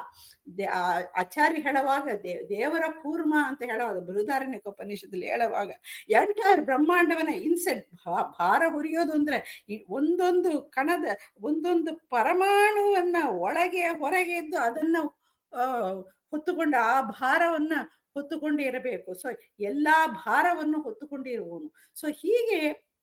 ಆಚಾರ್ಯ ಹೇಳುವಾಗ ದೇ ದೇವರ ಕೂರ್ಮ ಅಂತ ಹೇಳುವಾಗ ಬೃಹದಾರಣ್ಯಕ ಉಪನಿಷತ್ತಲ್ಲಿ ಹೇಳುವಾಗ ಎಂಟೈರ್ ಬ್ರಹ್ಮಾಂಡವನ್ನ ಇನ್ಸೆಟ್ ಭಾರ ಹುರಿಯೋದು ಅಂದ್ರೆ ಈ ಒಂದೊಂದು ಕಣದ ಒಂದೊಂದು ಪರಮಾಣುವನ್ನ ಒಳಗೆ ಹೊರಗೆ ಇದ್ದು ಅದನ್ನ ಹೊತ್ತುಕೊಂಡು ಆ ಭಾರವನ್ನ ಹೊತ್ತುಕೊಂಡು ಇರಬೇಕು ಸೊ ಎಲ್ಲಾ ಭಾರವನ್ನು ಹೊತ್ತುಕೊಂಡಿರುವವನು ಸೊ ಹೀಗೆ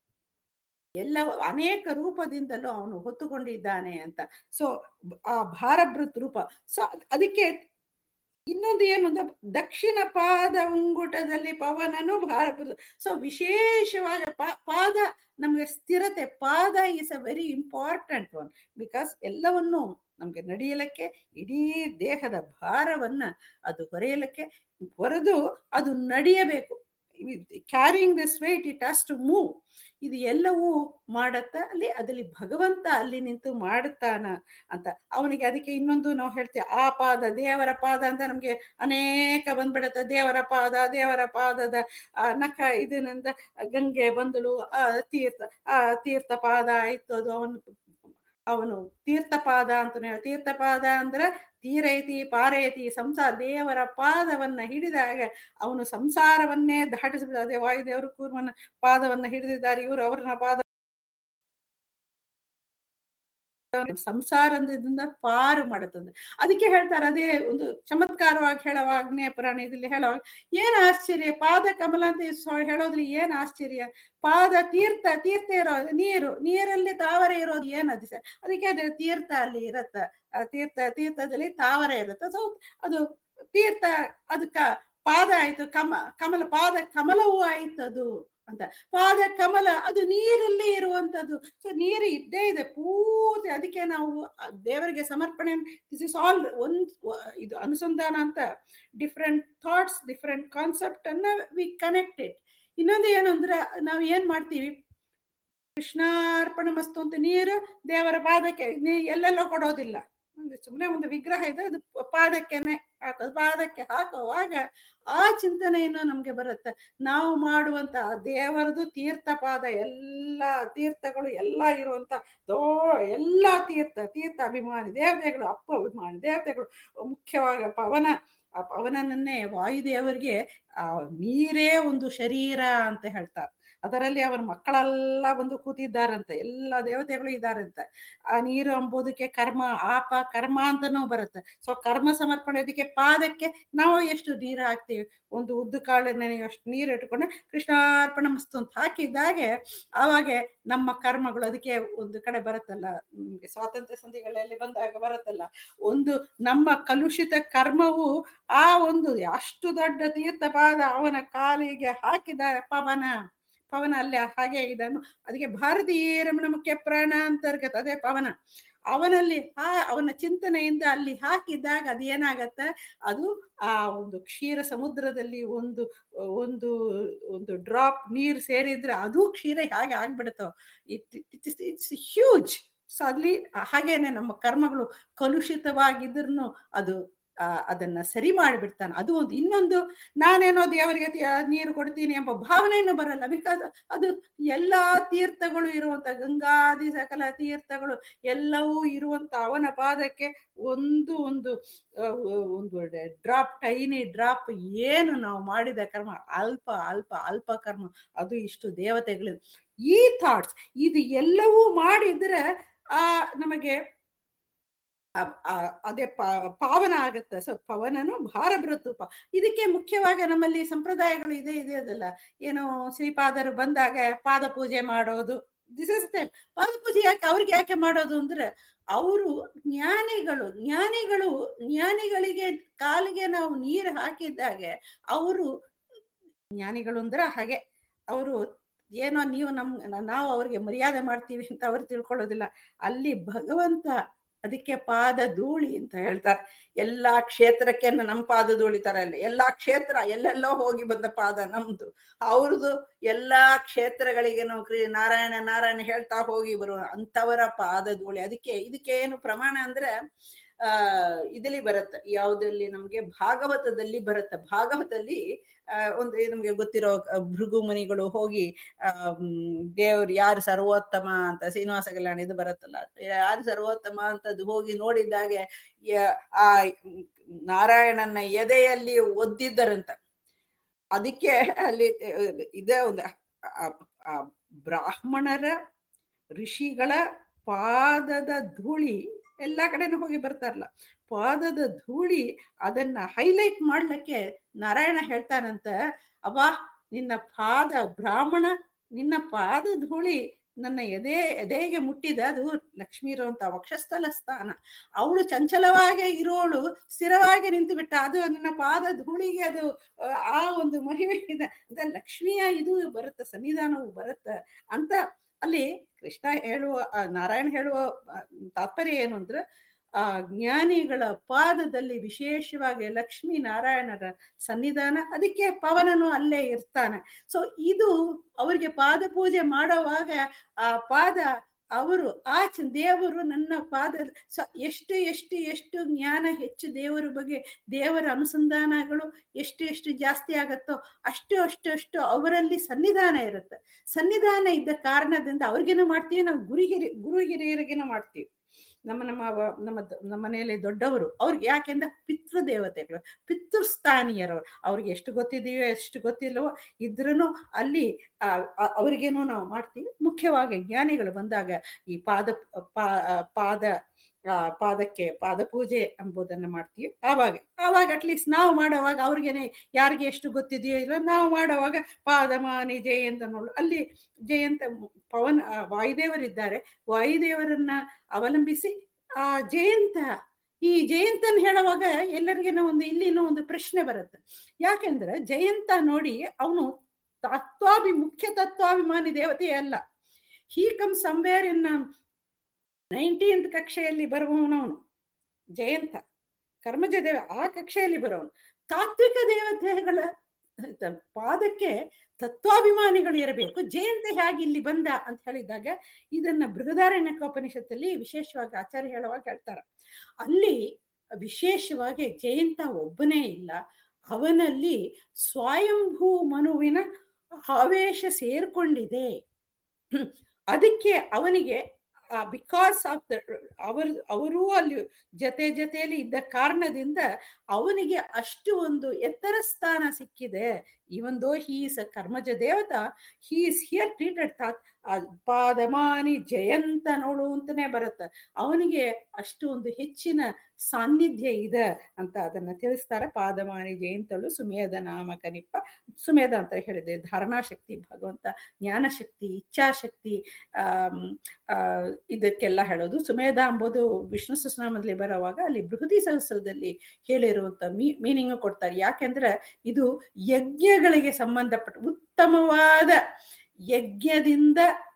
ಎಲ್ಲ ಅನೇಕ ರೂಪದಿಂದಲೂ ಅವನು ಹೊತ್ತುಕೊಂಡಿದ್ದಾನೆ ಅಂತ ಸೊ ಆ ಭಾರಭೃತ್ ರೂಪ ಸೊ ಅದಕ್ಕೆ ಇನ್ನೊಂದು ಏನು ಅಂದ್ರೆ ದಕ್ಷಿಣ ಪಾದ ಉಂಗುಟದಲ್ಲಿ ಪವನನು ಭಾರಭೃತ್ ಸೊ ವಿಶೇಷವಾದ ಪಾದ ನಮ್ಗೆ ಸ್ಥಿರತೆ ಪಾದ is a very important one because ಎಲ್ಲವನ್ನು ನಮ್ಗೆ ನಡೆಯಲಿಕ್ಕೆ ಇಡೀ ದೇಹದ ಭಾರವನ್ನ ಅದು ಹೊರೆಯಲಿಕ್ಕೆ ಹೊರೆದು ಅದು ನಡೆಯಬೇಕು carrying this weight it has to move ಇದು ಎಲ್ಲವೂ ಮಾಡತ್ತ ಅಲ್ಲಿ ಅದಲ್ಲಿ ಭಗವಂತ ಅಲ್ಲಿ ನಿಂತು ಮಾಡುತ್ತಾನ ಅಂತ ಅವನಿಗೆ ಅದಕ್ಕೆ ಇನ್ನೊಂದು ನಾವು ಹೇಳ್ತೇವೆ ಆ ಪಾದ ದೇವರ ಪಾದ ಅಂತ ನಮ್ಗೆ ಅನೇಕ ಬಂದ್ಬಿಡತ್ತೆ ದೇವರ ಪಾದ ದೇವರ ಪಾದದ ಆ ನಖ ಇದರಿಂದ ಗಂಗೆ ಬಂದಳು ಆ ತೀರ್ಥ ಆ ತೀರ್ಥ ಪಾದ ಆಯ್ತು ಅದು ಅವನು ಅವನು ತೀರ್ಥಪಾದ ಅಂತ ತೀರ್ಥಪಾದ ಅಂದ್ರೆ ತೀರೈತಿ ಪಾರೈತಿ ಸಂಸಾರ ದೇವರ ಪಾದವನ್ನ ಹಿಡಿದಾಗ ಅವನು ಸಂಸಾರವನ್ನೇ ದಾಟಿಸ್ಬಿಡ ಅದೇ ವಾಯುದೇವರು ಕೂರ್ಮನ ಪಾದವನ್ನ ಹಿಡಿದಿದ್ದಾರೆ ಇವರು ಅವ್ರನ್ನ ಪಾದ ಸಂಸಾರದಿಂದ ಪಾರು ಮಾಡುತ್ತದೆ ಅದಕ್ಕೆ ಹೇಳ್ತಾರೆ ಅದೇ ಒಂದು ಚಮತ್ಕಾರವಾಗಿ ಹೇಳುವಾಗ್ನೇ ಪುರಾಣದಲ್ಲಿ ಹೇಳುವಾಗ ಏನ್ ಆಶ್ಚರ್ಯ ಪಾದ ಕಮಲ ಅಂತ ಸ್ವ- ಹೇಳೋದ್ರಿ ಏನ್ ಆಶ್ಚರ್ಯ ಪಾದ ತೀರ್ಥ ತೀರ್ಥ ಇರೋದು ನೀರು ನೀರಲ್ಲಿ ತಾವರೆ ಇರೋದು ಏನ್ ಅದಿಸ ಅದಕ್ಕೆ ಅದು ತೀರ್ಥ ಅಲ್ಲಿ ಇರತ್ತ ಆ ತೀರ್ಥ ತೀರ್ಥದಲ್ಲಿ ತಾವರೆ ಇರುತ್ತೆ ಸೊ ಅದು ತೀರ್ಥ ಅದಕ್ಕ ಪಾದ ಆಯ್ತು ಕಮ ಕಮಲ ಪಾದ ಕಮಲವೂ ಆಯ್ತು ಅದು ಅಂತ ಪಾದ ಕಮಲ ಅದು ನೀರಲ್ಲಿ ಇರುವಂತದ್ದು ಸೊ ನೀರು ಇದ್ದೇ ಇದೆ ಪೂರ್ತಿ ಅದಕ್ಕೆ ನಾವು ಆ ದೇವರಿಗೆ ಸಮರ್ಪಣೆ ದಿಸ್ ಇಸ್ ಆಲ್ ಒಂದ್ ಇದು ಅನುಸಂಧಾನ ಅಂತ ಡಿಫ್ರೆಂಟ್ ಥಾಟ್ಸ್ ಡಿಫ್ರೆಂಟ್ ಕಾನ್ಸೆಪ್ಟ್ ಅನ್ನ ವಿ ಕನೆಕ್ಟೆಡ್ ಇನ್ನೊಂದು ಏನು ಅಂದ್ರೆ ನಾವು ಏನ್ ಮಾಡ್ತೀವಿ ಕೃಷ್ಣಾರ್ಪಣ ಮಸ್ತು ಅಂತ ನೀರು ದೇವರ ಪಾದಕ್ಕೆ ನೀ ಎಲ್ಲೆಲ್ಲೋ ಕೊಡೋದಿಲ್ಲ ಒಂದು ಸುಮ್ಮನೆ ಒಂದು ವಿಗ್ರಹ ಇದೆ ಅದು ಪಾದಕ್ಕೆನೆ ಹಾಕೋದು ಪಾದಕ್ಕೆ ಹಾಕುವಾಗ ಆ ಚಿಂತನೆಯನ್ನು ನಮ್ಗೆ ಬರುತ್ತೆ ನಾವು ಮಾಡುವಂತ ದೇವರದು ತೀರ್ಥ ಪಾದ ಎಲ್ಲ ತೀರ್ಥಗಳು ಎಲ್ಲ ಇರುವಂತ ದೋ ಎಲ್ಲ ತೀರ್ಥ ತೀರ್ಥ ಅಭಿಮಾನಿ ದೇವತೆಗಳು ಅಪ್ಪ ಅಭಿಮಾನಿ ದೇವತೆಗಳು ಮುಖ್ಯವಾಗಿ ಪವನ ಆ ಪವನನನ್ನೇ ವಾಯುದೇವರಿಗೆ ಆ ನೀರೇ ಒಂದು ಶರೀರ ಅಂತ ಹೇಳ್ತಾರೆ ಅದರಲ್ಲಿ ಅವರ ಮಕ್ಕಳೆಲ್ಲ ಬಂದು ಕೂತಿದ್ದಾರಂತೆ ಎಲ್ಲ ದೇವತೆಗಳು ಇದ್ದಾರಂತೆ ಆ ನೀರು ಅಂಬೋದಕ್ಕೆ ಕರ್ಮ ಆಪ ಕರ್ಮ ಅಂತನೂ ಬರುತ್ತೆ ಸೊ ಕರ್ಮ ಸಮರ್ಪಣೆ ಅದಕ್ಕೆ ಪಾದಕ್ಕೆ ನಾವು ಎಷ್ಟು ನೀರು ಹಾಕ್ತೀವಿ ಒಂದು ಉದ್ದು ಕಾಳಿನ ಅಷ್ಟು ನೀರು ಇಟ್ಕೊಂಡು ಕೃಷ್ಣಾರ್ಪಣ ಮಸ್ತು ಅಂತ ಹಾಕಿದಾಗೆ ಆವಾಗ ನಮ್ಮ ಕರ್ಮಗಳು ಅದಕ್ಕೆ ಒಂದು ಕಡೆ ಬರುತ್ತಲ್ಲ ನಿಮ್ಗೆ ಸ್ವಾತಂತ್ರ್ಯ ಸಂಧಿಗಳಲ್ಲಿ ಬಂದಾಗ ಬರುತ್ತಲ್ಲ ಒಂದು ನಮ್ಮ ಕಲುಷಿತ ಕರ್ಮವು ಆ ಒಂದು ಅಷ್ಟು ದೊಡ್ಡ ತೀರ್ಥಪಾದ ಅವನ ಕಾಲಿಗೆ ಹಾಕಿದ ಪವನ ಪವನ ಅಲ್ಲೇ ಹಾಗೆ ಇದನ್ನು ಅದಕ್ಕೆ ಭಾರತೀಯ ರಮಣ ಮುಖ್ಯ ಪ್ರಾಣ ಅಂತರ್ಗತ ಅದೇ ಪವನ ಅವನಲ್ಲಿ ಆ ಅವನ ಚಿಂತನೆಯಿಂದ ಅಲ್ಲಿ ಹಾಕಿದಾಗ ಅದೇನಾಗತ್ತೆ ಅದು ಆ ಒಂದು ಕ್ಷೀರ ಸಮುದ್ರದಲ್ಲಿ ಒಂದು ಒಂದು ಒಂದು ಡ್ರಾಪ್ ನೀರು ಸೇರಿದ್ರೆ ಅದು ಕ್ಷೀರ ಹೇಗೆ ಆಗ್ಬಿಡುತ್ತೋ ಇಟ್ ಇಟ್ಸ್ ಹ್ಯೂಜ್ ಸೊ ಅಲ್ಲಿ ಹಾಗೇನೆ ನಮ್ಮ ಕರ್ಮಗಳು ಕಲುಷಿತವಾಗಿದ್ರು ಅದು ಆ ಅದನ್ನ ಸರಿ ಮಾಡಿಬಿಡ್ತಾನೆ ಅದು ಒಂದು ಇನ್ನೊಂದು ನಾನೇನೋ ದೇವರಿಗೆ ತಿ- ನೀರು ಕೊಡ್ತೀನಿ ಎಂಬ ಭಾವನೆಯನ್ನು ಬರಲ್ಲ ಬಿಕಾಸ್ ಅದು ಎಲ್ಲಾ ತೀರ್ಥಗಳು ಇರುವಂತ ಗಂಗಾದಿ ಸಕಲ ತೀರ್ಥಗಳು ಎಲ್ಲವೂ ಇರುವಂತ ಅವನ ಪಾದಕ್ಕೆ ಒಂದು ಒಂದು ಆ, ಒಂದು ಡ್ರಾಪ್ ಟೈನಿ ಡ್ರಾಪ್ ಏನು ನಾವು ಮಾಡಿದ ಕರ್ಮ ಅಲ್ಪ ಅಲ್ಪ ಅಲ್ಪ ಕರ್ಮ ಅದು ಇಷ್ಟು ದೇವತೆಗಳು ಈ ಥಾಟ್ಸ್ ಇದು ಎಲ್ಲವೂ ಮಾಡಿದ್ರೆ ಆ ನಮಗೆ ಆ- ಆ- ಅದೇ ಪಾ- ಪಾವನ ಆಗುತ್ತೆ ಸೊ ಪವನನು ಭಾರ ಬೃತುಪ ಇದಕ್ಕೆ ಮುಖ್ಯವಾಗಿ ನಮ್ಮಲ್ಲಿ ಸಂಪ್ರದಾಯಗಳು ಇದೆ ಇದೆ ಅದಲ್ಲ ಏನು ಶ್ರೀಪಾದರು ಬಂದಾಗ ಪಾದ ಪೂಜೆ ಮಾಡೋದು ದಿಸ್ ಇಸ್ ಪಾದ ಪೂಜೆ ಯಾಕೆ ಅವ್ರಿಗೆ ಯಾಕೆ ಮಾಡೋದು ಅಂದ್ರೆ ಅವರು ಜ್ಞಾನಿಗಳು ಜ್ಞಾನಿಗಳು ಜ್ಞಾನಿಗಳಿಗೆ ಕಾಲಿಗೆ ನಾವು ನೀರು ಹಾಕಿದ್ದಾಗೆ ಅವರು ಜ್ಞಾನಿಗಳು ಅಂದ್ರೆ ಹಾಗೆ ಅವರು ಏನೋ ನೀವು ನಮ್ ನಾವು ಅವ್ರಿಗೆ ಮರ್ಯಾದೆ ಮಾಡ್ತೀವಿ ಅಂತ ಅವ್ರು ತಿಳ್ಕೊಳ್ಳೋದಿಲ್ಲ ಅಲ್ಲಿ ಭಗವಂತ ಅದಕ್ಕೆ ಪಾದ ಧೂಳಿ ಅಂತ ಹೇಳ್ತಾರೆ ಎಲ್ಲಾ ಕ್ಷೇತ್ರಕ್ಕೆ ನಮ್ಮ ಪಾದ ಧೂಳಿ ತರ ಇಲ್ಲ ಎಲ್ಲಾ ಕ್ಷೇತ್ರ ಎಲ್ಲೆಲ್ಲೋ ಹೋಗಿ ಬಂದ ಪಾದ ನಮ್ದು ಅವ್ರದ್ದು ಎಲ್ಲಾ ಕ್ಷೇತ್ರಗಳಿಗೆ ನಾವು ಕ್ರಿ ನಾರಾಯಣ ನಾರಾಯಣ ಹೇಳ್ತಾ ಹೋಗಿ ಬರುವ ಅಂತವರ ಪಾದ ಧೂಳಿ ಅದಕ್ಕೆ ಇದಕ್ಕೆ ಏನು ಪ್ರಮಾಣ ಅಂದ್ರೆ ಆ ಇದರಲ್ಲಿ ಬರುತ್ತೆ ಯಾವುದಲ್ಲಿ ನಮ್ಗೆ ಭಾಗವತದಲ್ಲಿ ಬರುತ್ತೆ ಭಾಗವತದಲ್ಲಿ ಆ ಒಂದು ನಮ್ಗೆ ಗೊತ್ತಿರೋ ಆ, ಭೃಗು ಮುನಿಗಳು ಹೋಗಿ ಆ ದೇವ್ರು ಯಾರು ಸರ್ವೋತ್ತಮ ಅಂತ ಶ್ರೀನಿವಾಸ ಕಲ್ಯಾಣ ಇದು ಬರುತ್ತಲ್ಲ ಯಾರು ಸರ್ವೋತ್ತಮ ಅಂತದ್ದು ಹೋಗಿ ನೋಡಿದಾಗೆ ಯ- ಆ ನಾರಾಯಣನ ಎದೆಯಲ್ಲಿ ಒದ್ದಿದ್ದರಂತ ಅದಕ್ಕೆ ಅಲ್ಲಿ ಇದೇ ಒಂದು ಆ- ಆ ಬ್ರಾಹ್ಮಣರ ಋಷಿಗಳ ಪಾದದ ಧೂಳಿ ಎಲ್ಲಾ ಕಡೆನೂ ಹೋಗಿ ಬರ್ತಾರಲ್ಲ ಪಾದದ ಧೂಳಿ ಅದನ್ನ ಹೈಲೈಟ್ ಮಾಡ್ಲಿಕ್ಕೆ ನಾರಾಯಣ ಹೇಳ್ತಾನಂತ ಅಬ್ಬಾ ನಿನ್ನ ಪಾದ ಬ್ರಾಹ್ಮಣ ನಿನ್ನ ಪಾದ ಧೂಳಿ ನನ್ನ ಎದೆ ಎದೆಗೆ ಮುಟ್ಟಿದ ಅದು ಲಕ್ಷ್ಮಿ ಇರುವಂತ ವಕ್ಷಸ್ಥಲ ಸ್ಥಾನ ಅವಳು ಚಂಚಲವಾಗಿ ಇರೋಳು ಸ್ಥಿರವಾಗಿ ನಿಂತು ಬಿಟ್ಟ ಅದು ನನ್ನ ಪಾದ ಧೂಳಿಗೆ ಅದು ಆ, ಆ ಒಂದು ಮಹಿಮೆ ಇದೆ ಅಂದ್ರೆ ಲಕ್ಷ್ಮಿಯ ಇದು ಬರುತ್ತೆ ಸನ್ನಿಧಾನವು ಬರುತ್ತೆ ಅಂತ ಅಲ್ಲಿ ಕೃಷ್ಣ ಹೇಳುವ ಆ, ನಾರಾಯಣ ಹೇಳುವ ಆ, ತಾತ್ಪರ್ಯ ಏನು ಅಂದ್ರೆ ಆ ಜ್ಞಾನಿಗಳ ಪಾದದಲ್ಲಿ ವಿಶೇಷವಾಗಿ ಲಕ್ಷ್ಮೀ ನಾರಾಯಣರ ಸನ್ನಿಧಾನ ಅದಕ್ಕೆ ಪವನನು ಅಲ್ಲೇ ಇರ್ತಾನೆ ಸೊ ಇದು ಅವರಿಗೆ ಪಾದ ಪೂಜೆ ಮಾಡುವಾಗ ಆ ಪಾದ ಅವರು ಆ ಚ- ದೇವರು ನನ್ನ ಪಾದ ಸ ಎಷ್ಟು ಎಷ್ಟು ಎಷ್ಟು ಜ್ಞಾನ ಹೆಚ್ಚು ದೇವರ ಬಗ್ಗೆ ದೇವರ ಅನುಸಂಧಾನಗಳು ಎಷ್ಟು ಎಷ್ಟು ಜಾಸ್ತಿ ಆಗತ್ತೋ ಅಷ್ಟು ಅಷ್ಟು ಅಷ್ಟು ಅವರಲ್ಲಿ ಸನ್ನಿಧಾನ ಇರುತ್ತೆ ಸನ್ನಿಧಾನ ಇದ್ದ ಕಾರಣದಿಂದ ಅವ್ರಿಗೇನು ಮಾಡ್ತೀವಿ ನಾವು ಗುರು ಹಿರಿ ಗುರು ಹಿರಿಯರಿಗೇನು ಮಾಡ್ತೀವಿ ನಮ್ಮ ನಮ್ಮ ವ- ನಮ್ಮ ದ- ನಮ್ಮ ಮನೆಯಲ್ಲಿ ದೊಡ್ಡವರು ಅವ್ರಿಗೆ ಯಾಕೆಂದ್ರೆ ಪಿತೃ ದೇವತೆಗಳು ಪಿತೃಸ್ಥಾನೀಯರು ಅವ್ರಿಗೆ ಎಷ್ಟು ಗೊತ್ತಿದೆಯೋ ಎಷ್ಟು ಗೊತ್ತಿಲ್ಲವೋ ಇದ್ರೂ ಅಲ್ಲಿ ಆ, ಆ- ಅವ್ರಿಗೇನೋ ನಾವು ಮಾಡ್ತೀವಿ ಮುಖ್ಯವಾಗಿ ಜ್ಞಾನಿಗಳು ಬಂದಾಗ ಈ ಪಾದ ಪಾ- ಪಾದ ಆ, ಪಾದಕ್ಕೆ ಪಾದ ಪೂಜೆ ಎಂಬುದನ್ನ ಮಾಡ್ತೀವಿ ಆವಾಗ ಆವಾಗ ಅಟ್ಲೀಸ್ಟ್ ನಾವು ಮಾಡುವಾಗ ಅವ್ರಿಗೇನೆ ಯಾರಿಗೆ ಎಷ್ಟು ಗೊತ್ತಿದೆಯೋ ಇಲ್ಲ ನಾವು ಮಾಡುವಾಗ ಪಾದಮಾನಿ ಜಯಂತ ನೋಡು ಅಲ್ಲಿ ಜಯಂತ ಪವನ್ ಆ, ವಾಯುದೇವರಿದ್ದಾರೆ ವಾಯುದೇವರನ್ನ ಅವಲಂಬಿಸಿ ಆ ಜಯಂತ ಈ ಜಯಂತನ್ ಹೇಳುವಾಗ ಎಲ್ಲರಿಗೇನೋ ಒಂದು ಇಲ್ಲಿನೋ ಒಂದು ಪ್ರಶ್ನೆ ಬರುತ್ತೆ ಯಾಕೆಂದ್ರೆ ಜಯಂತ ನೋಡಿ ಅವನು ತತ್ವಾಭಿ ಮುಖ್ಯ ತತ್ವಾಭಿಮಾನಿ ದೇವತೆ ಅಲ್ಲ he come somewhere in nineteenth ಕಕ್ಷೆಯಲ್ಲಿ ಬರುವವನವನು ಜಯಂತ ಕರ್ಮಜ ದೇವ ಆ ಕಕ್ಷೆಯಲ್ಲಿ ಬರುವವನು ತಾತ್ವಿಕ ದೇವತೆಗಳ ಪಾದಕ್ಕೆ ತತ್ವಾಭಿಮಾನಿಗಳು ಇರಬೇಕು ಜಯಂತ ಹೇಗೆ ಇಲ್ಲಿ ಬಂದ ಅಂತ ಹೇಳಿದಾಗ ಇದನ್ನ ಬೃಹದಾರಣ್ಯಕೋಪನಿಷತ್ತಲ್ಲಿ ವಿಶೇಷವಾಗಿ ಆಚಾರ್ಯ ಹೇಳುವಾಗ ಹೇಳ್ತಾರೆ ಅಲ್ಲಿ ವಿಶೇಷವಾಗಿ ಜಯಂತ ಒಬ್ಬನೇ ಇಲ್ಲ ಅವನಲ್ಲಿ ಸ್ವಯಂಭೂ ಮನುವಿನ ಆವೇಶ ಸೇರ್ಕೊಂಡಿದೆ ಹ್ಮ್. ಅದಕ್ಕೆ ಅವನಿಗೆ ಬಿಕಾಸ್ ಆಫ್ ದ ಅವರು ಅವರೂ ಅಲ್ಲಿ ಜೊತೆ ಜೊತೆಯಲ್ಲಿ ಇದ್ದ ಕಾರಣದಿಂದ ಅವನಿಗೆ ಅಷ್ಟು ಒಂದು ಎತ್ತರ ಸ್ಥಾನ ಸಿಕ್ಕಿದೆ ಇವನ್ ದೋ ಹೀಸ್ ಅ ಕರ್ಮಜ ದೇವತಾ ಹೀ ಇಸ್ ಹಿಯರ್ ಟ್ರೀಟೆಡ್ ತಾತ್ ಪಾದಮಾನಿ ಜಯಂತನೋಳು ಅಂತಾನೆ ಬರುತ್ತೆ ಅವನಿಗೆ ಅಷ್ಟು ಒಂದು ಹೆಚ್ಚಿನ ಸಾನ್ನಿಧ್ಯ ಇದೆ ಅಂತ ಅದನ್ನ ತಿಳಿಸ್ತಾರೆ ಪಾದಮಾನಿ ಜಯಂತಳು ಸುಮೇಧ ನಾಮ ಕನಿಪ್ಪ ಸುಮೇಧ ಅಂತ ಹೇಳಿದೆ ಧಾರಣಾಶಕ್ತಿ ಭಗವಂತ ಜ್ಞಾನಶಕ್ತಿ ಇಚ್ಛಾಶಕ್ತಿ ಆಮ್, ಆ ಇದಕ್ಕೆಲ್ಲ ಹೇಳೋದು ಸುಮೇಧ ಎಂಬುದು ವಿಷ್ಣು ಸಹಸ್ರನಾಮದಲ್ಲಿ ಬರುವಾಗ ಅಲ್ಲಿ ಬೃಹದಿ ಸಹಸ್ರದಲ್ಲಿ ಹೇಳಿರುವಂತ ಮೀ ಮೀನಿಂಗ್ ಕೊಡ್ತಾರೆ ಯಾಕೆಂದ್ರೆ ಇದು ಯಜ್ಞಗಳಿಗೆ ಸಂಬಂಧಪಟ್ಟ ಉತ್ತಮವಾದ ಯಜ್ಞದಿಂದ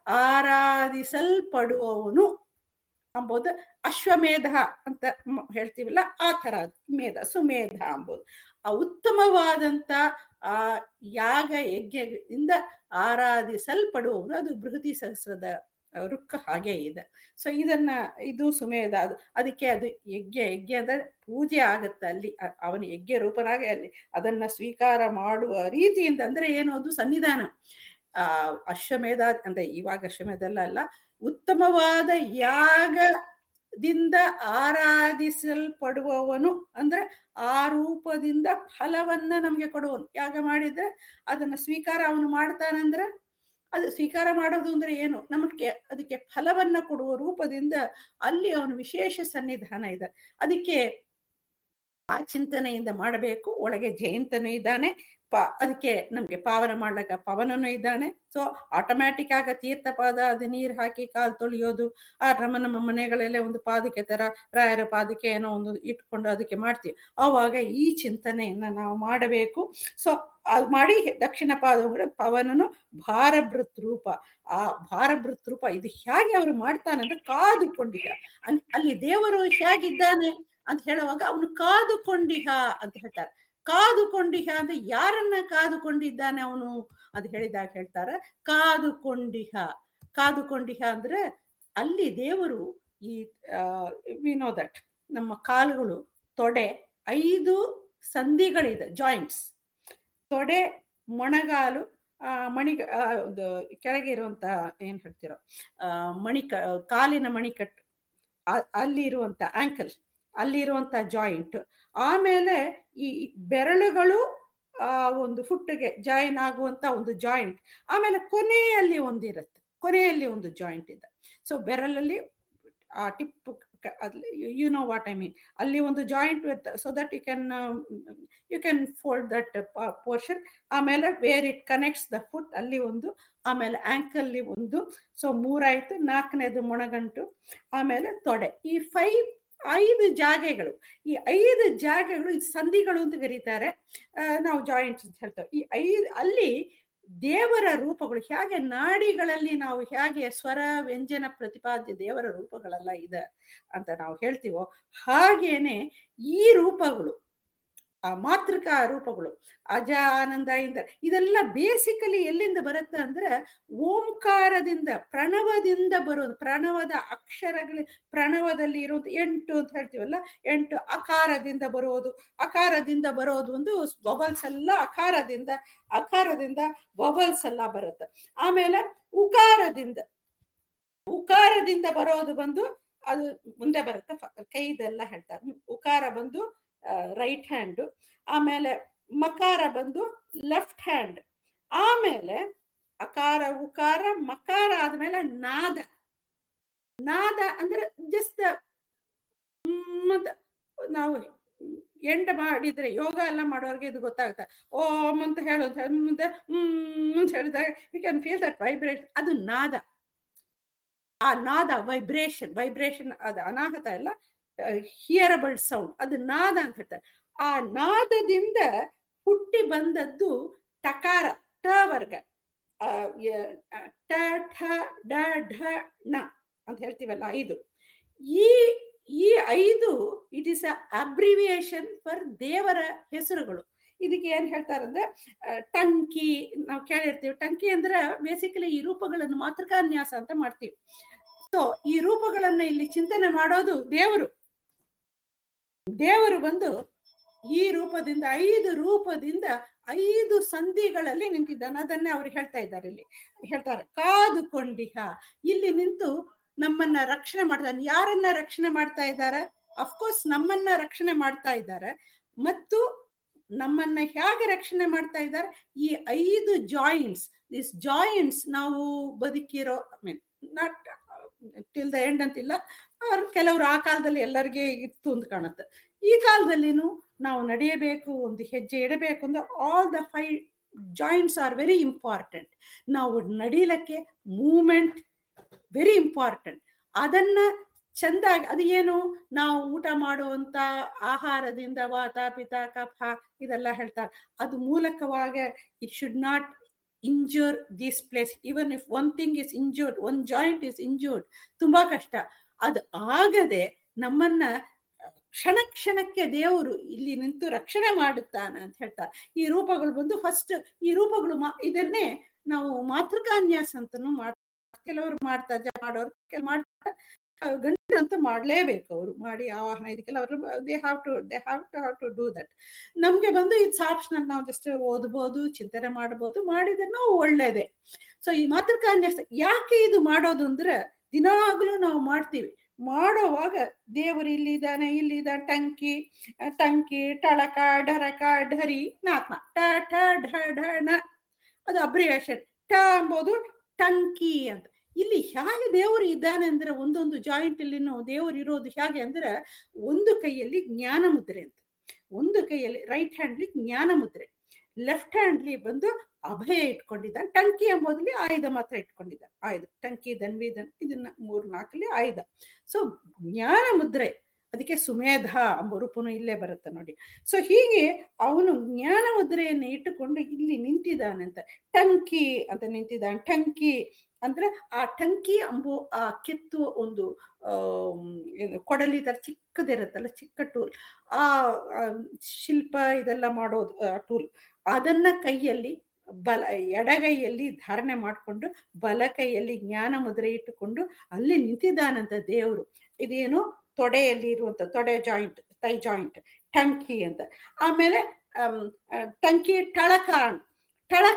ಆರಾಧಿಸಲ್ಪಡುವವನು ಅಂಬೋದು ಅಶ್ವಮೇಧ ಅಂತ ಮ- ಹೇಳ್ತೀವಲ್ಲ ಆ ತರ ಮೇಧ ಸುಮೇಧ ಅಂಬೋದು ಆ ಉತ್ತಮವಾದಂತ ಆ ಯಾಗ ಯಜ್ಞದಿಂದ ಆರಾಧಿಸಲ್ಪಡುವವನು ಅದು ಬೃಹತಿ ಸಹಸ್ರದ ರುಕ್ಕ ಹಾಗೆ ಇದೆ ಸೊ ಇದನ್ನ ಇದು ಸುಮೇಧ ಅದು ಅದಕ್ಕೆ ಅದು ಯಜ್ಞ ಯಜ್ಞ ಅಂದ್ರೆ ಪೂಜೆ ಆಗತ್ತೆ ಅಲ್ಲಿ ಅ- ಅವನ ಯಜ್ಞ ರೂಪನಾಗೆ ಅಲ್ಲಿ ಅದನ್ನ ಸ್ವೀಕಾರ ಮಾಡುವ ರೀತಿಯಿಂದ ಅಂದ್ರೆ ಏನು ಅದು ಸನ್ನಿಧಾನ ಆ ಅಶ್ವಮೇಧ ಅಂದ್ರೆ ಇವಾಗ ಅಶ್ವಮೇಧ ಅಲ್ಲ ಉತ್ತಮವಾದ ಯಾಗದಿಂದ ಆರಾಧಿಸಲ್ಪಡುವವನು ಅಂದ್ರೆ ಆ ರೂಪದಿಂದ ಫಲವನ್ನ ನಮ್ಗೆ ಕೊಡುವನು ಯಾಗ ಮಾಡಿದ್ರೆ ಅದನ್ನ ಸ್ವೀಕಾರ ಅವನು ಮಾಡ್ತಾನಂದ್ರೆ ಅದು ಸ್ವೀಕಾರ ಮಾಡೋದು ಅಂದ್ರೆ ಏನು ನಮಗೆ ಅದಕ್ಕೆ ಫಲವನ್ನ ಕೊಡುವ ರೂಪದಿಂದ ಅಲ್ಲಿ ಅವನು ವಿಶೇಷ ಸನ್ನಿಧಾನ ಇದೆ ಅದಕ್ಕೆ ಆ ಚಿಂತನೆಯಿಂದ ಮಾಡಬೇಕು ಒಳಗೆ ಜಯಂತನೂ ಇದ್ದಾನೆ ಪ ಅದಕ್ಕೆ ನಮ್ಗೆ ಪಾವನ ಮಾಡ್ಲಕ್ಕ ಪವನನು ಇದ್ದಾನೆ ಸೊ ಆಟೋಮ್ಯಾಟಿಕ್ ಆಗ ತೀರ್ಥ ಪಾದ ಅದು ನೀರ್ ಹಾಕಿ ಕಾಲ್ ತೊಳೆಯೋದು ಆ ನಮ್ಮ ನಮ್ಮ ಮನೆಗಳಲ್ಲೇ ಒಂದು ಪಾದಕೆ ತರ ರಾಯರ ಪಾದಕೆ ಏನೋ ಒಂದು ಇಟ್ಕೊಂಡು ಅದಕ್ಕೆ ಮಾಡ್ತೀವಿ ಆವಾಗ ಈ ಚಿಂತನೆಯನ್ನ ನಾವು ಮಾಡಬೇಕು ಸೊ ಅದು ಮಾಡಿ ದಕ್ಷಿಣ ಪಾದ ಪವನನು ಭಾರಭೃತ್ ರೂಪ ಆ ಭಾರಭೃತ್ ರೂಪ ಇದು ಹೇಗೆ ಅವರು ಮಾಡ್ತಾನೆ ಅಂದ್ರೆ ಕಾದುಕೊಂಡಿಹ ಅನ್- ಅಲ್ಲಿ ದೇವರು ಹೇಗಿದ್ದಾನೆ ಅಂತ ಹೇಳುವಾಗ ಅವನು ಕಾದುಕೊಂಡಿಹ ಅಂತ ಹೇಳ್ತಾರೆ ಕಾದುಕೊಂಡಿಹ ಅಂದ್ರೆ ಯಾರನ್ನ ಕಾದುಕೊಂಡಿದ್ದಾನೆ ಅವನು ಅಂತ ಹೇಳಿದಾಗ ಹೇಳ್ತಾರೆ ಕಾದುಕೊಂಡಿಹ ಕಾದುಕೊಂಡಿಹ ಅಂದ್ರೆ ಅಲ್ಲಿ ದೇವರು ಈ ವಿನೋ ದಟ್ ನಮ್ಮ ಕಾಲುಗಳು ತೊಡೆ ಐದು ಸಂಧಿಗಳಿದೆ ಜಾಯಿಂಟ್ಸ್ ತೊಡೆ ಮೊಣಗಾಲು ಆ ಮಣಿ ಆ, ಒಂದು ಕೆಳಗೆ ಇರುವಂತ ಏನ್ ಹೇಳ್ತಿರೋ ಆ ಮಣಿಕ ಕಾಲಿನ ಮಣಿಕಟ್ಟು ಆ- ಅಲ್ಲಿ ಇರುವಂತ ಆಂಕಲ್ ಅಲ್ಲಿರುವಂತ ಜಾಯಿಂಟ್ ಆಮೇಲೆ ಈ ಬೆರಳುಗಳು ಆ ಒಂದು ಫುಟ್ಗೆ ಜಾಯಿನ್ ಆಗುವಂತ ಒಂದು ಜಾಯಿಂಟ್ ಆಮೇಲೆ ಕೊನೆಯಲ್ಲಿ ಒಂದಿರುತ್ತೆ ಕೊನೆಯಲ್ಲಿ ಒಂದು ಜಾಯಿಂಟ್ ಇದೆ ಸೊ ಬೆರಳಲ್ಲಿ ಆ tip you know what I mean ಅಲ್ಲಿ ಒಂದು joint with so that you can you can fold that portion ಆಮೇಲೆ where it connects the foot ಅಲ್ಲಿ ಒಂದು ಆಮೇಲೆ ಆಂಕಲ್ಲಿ ಒಂದು ಸೊ ಮೂರಾಯ್ತು ನಾಲ್ಕನೇದು ಮೊಣಗಂಟು ಆಮೇಲೆ ತೊಡೆ ಈ ಫೈವ್ ಐದು ಜಾಗೆಗಳು ಈ ಐದು ಜಾಗೆಗಳು ಈ ಸಂಧಿಗಳು ಅಂತ ಕರೀತಾರೆ ಆ, ನಾವು ಜಾಯಿಂಟ್ಸ್ ಅಂತ ಹೇಳ್ತೇವೆ ಈ ಐದು ಅಲ್ಲಿ ದೇವರ ರೂಪಗಳು ಹೇಗೆ ನಾಡಿಗಳಲ್ಲಿ ನಾವು ಹೇಗೆ ಸ್ವರ ವ್ಯಂಜನ ಪ್ರತಿಪಾದ್ಯ ದೇವರ ರೂಪಗಳೆಲ್ಲ ಇದೆ ಅಂತ ನಾವು ಹೇಳ್ತೀವೋ ಹಾಗೇನೆ ಈ ರೂಪಗಳು ಆ ಮಾತೃಕಾ ರೂಪಗಳು ಅಜ ಆನಂದ ಇಂದ ಇದೆಲ್ಲ ಬೇಸಿಕಲಿ ಎಲ್ಲಿಂದ ಬರುತ್ತೆ ಅಂದ್ರೆ ಓಂಕಾರದಿಂದ ಪ್ರಣವದಿಂದ ಬರೋದು ಪ್ರಣವದ ಅಕ್ಷರಗಳು ಪ್ರಣವದಲ್ಲಿ ಇರೋದು ಎಂಟು ಅಂತ ಹೇಳ್ತೀವಲ್ಲ ಎಂಟು ಅಕಾರದಿಂದ ಬರೋದು ಅಕಾರದಿಂದ ಬರೋದು ಒಂದು ಬಬಲ್ಸ್ ಎಲ್ಲ ಅಕಾರದಿಂದ ಅಕಾರದಿಂದ ಬಬಲ್ಸ್ ಎಲ್ಲ ಬರುತ್ತೆ ಆಮೇಲೆ ಉಕಾರದಿಂದ ಉಕಾರದಿಂದ ಬರೋದು ಬಂದು ಅದು ಮುಂದೆ ಬರುತ್ತೆ ಫ- ಕೈದೆಲ್ಲ ಹೇಳ್ತಾರೆ ಹ್ಮ್. ಉಕಾರ ಬಂದು ರೈಟ್ ಹ್ಯಾಂಡ್ ಆಮೇಲೆ ಮಕಾರ ಬಂದು ಲೆಫ್ಟ್ ಹ್ಯಾಂಡ್ ಆಮೇಲೆ ಅಕಾರ ಉಕಾರ ಮಕಾರ ಆದ್ಮೇಲೆ ನಾದ ನಾದ ಅಂದ್ರೆ ಜಸ್ಟ್ ನಾವು ಎಂಡ ಮಾಡಿದ್ರೆ ಯೋಗ ಎಲ್ಲ ಮಾಡೋರ್ಗೆ ಇದು ಗೊತ್ತಾಗುತ್ತೆ ಓಂ ಅಂತ ಹೇಳೋದು ಮುಂದೆ ಹ್ಮ್ ಅಂತ ಹೇಳಿದಾಗ you can feel that vibration ಅದು ನಾದ ಆ ನಾದ ವೈಬ್ರೇಷನ್ ವೈಬ್ರೇಷನ್ ಅದು ಅನಾಹುತ ಎಲ್ಲ ಹಿಯರಬಲ್ ಸೌಂಡ್ ಅದು ನಾದ ಅಂತ ಹೇಳ್ತಾರೆ ಆ ನಾದದಿಂದ ಹುಟ್ಟಿ ಬಂದದ್ದು ಟಕಾರ ಟ ವರ್ಗ ಆ, ಯ- ಆ, ಟ ಠ ಡ ಢ ಣ ಅಂತ ಹೇಳ್ತೀವಲ್ಲ ಐದು ಈ ಈ ಐದು ಇಟ್ ಇಸ್ ಅಬ್ರಿವಿಯೇಷನ್ ಫಾರ್ ದೇವರ ಹೆಸರುಗಳು ಇದಕ್ಕೆ ಏನ್ ಹೇಳ್ತಾರಂದ್ರೆ ಆ, ಟಂಕಿ ನಾವು ಕೇಳಿರ್ತೀವಿ ಟಂಕಿ ಅಂದ್ರೆ ಬೇಸಿಕಲಿ ಈ ರೂಪಗಳನ್ನು ಮಾತೃಕಾನ್ಯಾಸ ಅಂತ ಮಾಡ್ತೀವಿ ಸೊ ಈ ರೂಪಗಳನ್ನ ಇಲ್ಲಿ ಚಿಂತನೆ ಮಾಡೋದು ದೇವರು ದೇವರು ಬಂದು ಈ ರೂಪದಿಂದ ಐದು ರೂಪದಿಂದ ಐದು ಸಂಧಿಗಳಲ್ಲಿ ನಿಂತಿದ್ದಾನೆ ಅದನ್ನೇ ಅವ್ರು ಹೇಳ್ತಾ ಇದ್ದಾರೆ ಇಲ್ಲಿ ಹೇಳ್ತಾರೆ ಕಾದುಕೊಂಡಿಹ ಇಲ್ಲಿ ನಿಂತು ನಮ್ಮನ್ನ ರಕ್ಷಣೆ ಮಾಡ್ತಾನೆ ಯಾರನ್ನ ರಕ್ಷಣೆ ಮಾಡ್ತಾ ಇದ್ದಾರೆ ಅಫ್ಕೋರ್ಸ್ ನಮ್ಮನ್ನ ರಕ್ಷಣೆ ಮಾಡ್ತಾ ಇದ್ದಾರೆ ಮತ್ತು ನಮ್ಮನ್ನ ಹೇಗೆ ರಕ್ಷಣೆ ಮಾಡ್ತಾ ಇದ್ದಾರೆ ಈ ಐದು ಜಾಯಿಂಟ್ಸ್ ದಿಸ್ ಜಾಯಿಂಟ್ಸ್ ನಾವು ಬದುಕಿರೋ mean not till the end ಅಂತಿಲ್ಲ ಅವ್ರು ಕೆಲವರು ಆ ಕಾಲದಲ್ಲಿ ಎಲ್ಲರಿಗೆ ಇತ್ತು ಅಂತ ಕಾಣುತ್ತೆ ಈ ಕಾಲದಲ್ಲಿನೂ ನಾವು ನಡೆಯಬೇಕು ಒಂದು ಹೆಜ್ಜೆ ಇಡಬೇಕು ಅಂದ್ರೆ all the five joints are very important ನಾವು ನಡೀಲಕ್ಕೆ ಮೂಮೆಂಟ್ ವೆರಿ ಇಂಪಾರ್ಟೆಂಟ್ ಅದನ್ನ ಚಂದಾಗಿ ಅದು ಏನು ನಾವು ಊಟ ಮಾಡುವಂತ ಆಹಾರದಿಂದ ವಾತ ಪಿತ ಕಫ ಇದೆಲ್ಲ ಹೇಳ್ತಾರೆ ಅದು ಮೂಲಕವಾಗ it should not injure this place even if one thing is injured one joint is injured ತುಂಬಾ ಕಷ್ಟ ಅದು ಆಗದೆ ನಮ್ಮನ್ನ ಕ್ಷಣ ಕ್ಷಣಕ್ಕೆ ದೇವರು ಇಲ್ಲಿ ನಿಂತು ರಕ್ಷಣೆ ಮಾಡುತ್ತಾನೆ ಅಂತ ಹೇಳ್ತಾರೆ ಈ ರೂಪಗಳು ಬಂದು ಫಸ್ಟ್ ಈ ರೂಪಗಳು ಮಾ ಇದನ್ನೇ ನಾವು ಮಾತೃಕಾನ್ಯಾಸ ಅಂತಾನು ಮಾಡ್ ಕೆಲವರು ಮಾಡ್ತಾರೆ ಜಪ ಮಾಡೋರು ಕೆಲವು ಮಾಡ್ತಾರೆ ಗಂಟು ಅಂತ ಮಾಡ್ಲೇಬೇಕು ಅವರು ಮಾಡಿ ಆವಾಹನ ಇದಕ್ಕೆಲ್ಲ ಅವರು they have to they have to have to do that ನಮ್ಗೆ ಬಂದು ಇಟ್ಸ್ ಆಪ್ಷನಲ್ ನಾವು ಜಸ್ಟ್ ಓದ್ಬೋದು ಚಿಂತನೆ ಮಾಡ್ಬೋದು ಮಾಡಿದ್ರೆ ನಾವು ಒಳ್ಳೇದೇ ಸೊ ಈ ಮಾತೃಕಾನ್ಯಾಸ ಯಾಕೆ ಇದು ಮಾಡೋದು ಅಂದ್ರೆ ದಿನಾಗ್ಲೂ ನಾವು ಮಾಡ್ತೀವಿ ಮಾಡೋವಾಗ ದೇವರು ಇಲ್ಲಿದ್ದಾನೆ ಇಲ್ಲಿದ್ದಾನೆ ಟಂಕಿ ಆ, ಟಂಕಿ ಟಳಕ ಡರಕ ಢರಿ ನಾತ್ಮ ಟ ಠ ಢ ಢ ಣ ಅದು ಅಬ್ರಿವೇಶನ್ ಟ ಎಂಬುದು ಟಂಕಿ ಅಂತ ಇಲ್ಲಿ ಹೇಗೆ ದೇವರು ಇದ್ದಾನೆ ಅಂದ್ರೆ ಒಂದೊಂದು ಜಾಯಿಂಟ್ ಅಲ್ಲಿನೂ ದೇವರು ಇರೋದು ಹೇಗೆ ಅಂದ್ರೆ ಒಂದು ಕೈಯಲ್ಲಿ ಜ್ಞಾನ ಮುದ್ರೆ ಅಂತ ಒಂದು ಕೈಯಲ್ಲಿ ರೈಟ್ ಹ್ಯಾಂಡ್ಲಿ ಜ್ಞಾನ ಮುದ್ರೆ ಲೆಫ್ಟ್ ಹ್ಯಾಂಡ್ಲಿ ಬಂದು ಅಭಯ ಇಟ್ಕೊಂಡಿದ್ದಾನೆ ಟಂಕಿ ಎಂಬುದಲ್ಲಿ ಆಯುಧ ಮಾತ್ರ ಇಟ್ಕೊಂಡಿದ್ದಾನೆ ಆಯುಧ ಟಂಕಿ ದನ್ವಿ ದನ್ ಇದನ್ನ ಮೂರ್ ನಾಲ್ಕಲ್ಲಿ ಆಯುಧ ಸೊ ಜ್ಞಾನ ಮುದ್ರೆ ಅದಕ್ಕೆ ಸುಮೇಧ ಎಂಬ ರೂಪನು ಇಲ್ಲೇ ಬರುತ್ತೆ ನೋಡಿ ಸೊ ಹೀಗೆ ಅವನು ಜ್ಞಾನ ಮುದ್ರೆಯನ್ನು ಇಟ್ಟುಕೊಂಡು ಇಲ್ಲಿ ನಿಂತಿದ್ದಾನಂತ ಟಂಕಿ ಅಂತ ನಿಂತಿದ್ದಾನೆ ಟಂಕಿ ಅಂದ್ರೆ ಆ ಟಂಕಿ ಅಂಬು ಆ ಕೆತ್ತು ಒಂದು ಆಮ್, ಏನು ಕೊಡಲಿ ತರ ಚಿಕ್ಕದಿರುತ್ತಲ್ಲ ಚಿಕ್ಕ ಟೂಲ್ ಆ ಆ, ಶಿಲ್ಪ ಇದೆಲ್ಲ ಮಾಡೋದು ಟೂಲ್ ಅದನ್ನ ಕೈಯಲ್ಲಿ ಬಲ ಎಡಗೈಯಲ್ಲಿ ಧಾರಣೆ ಮಾಡಿಕೊಂಡು ಬಲ ಕೈಯಲ್ಲಿ ಜ್ಞಾನ ಮುದ್ರೆ ಇಟ್ಟುಕೊಂಡು ಅಲ್ಲಿ ನಿಂತಿದ್ದಾನಂತ ದೇವರು ಇದೇನು ತೊಡೆಯಲ್ಲಿ ಇರುವಂತ ತೊಡೆ ಜಾಯಿಂಟ್ ತೈ ಜಾಯಿಂಟ್ ಟಂಕಿ ಅಂತ ಆಮೇಲೆ ಆಮ್, ಆ, ಟಂಕಿ ಟಳಕ ಟಳಕ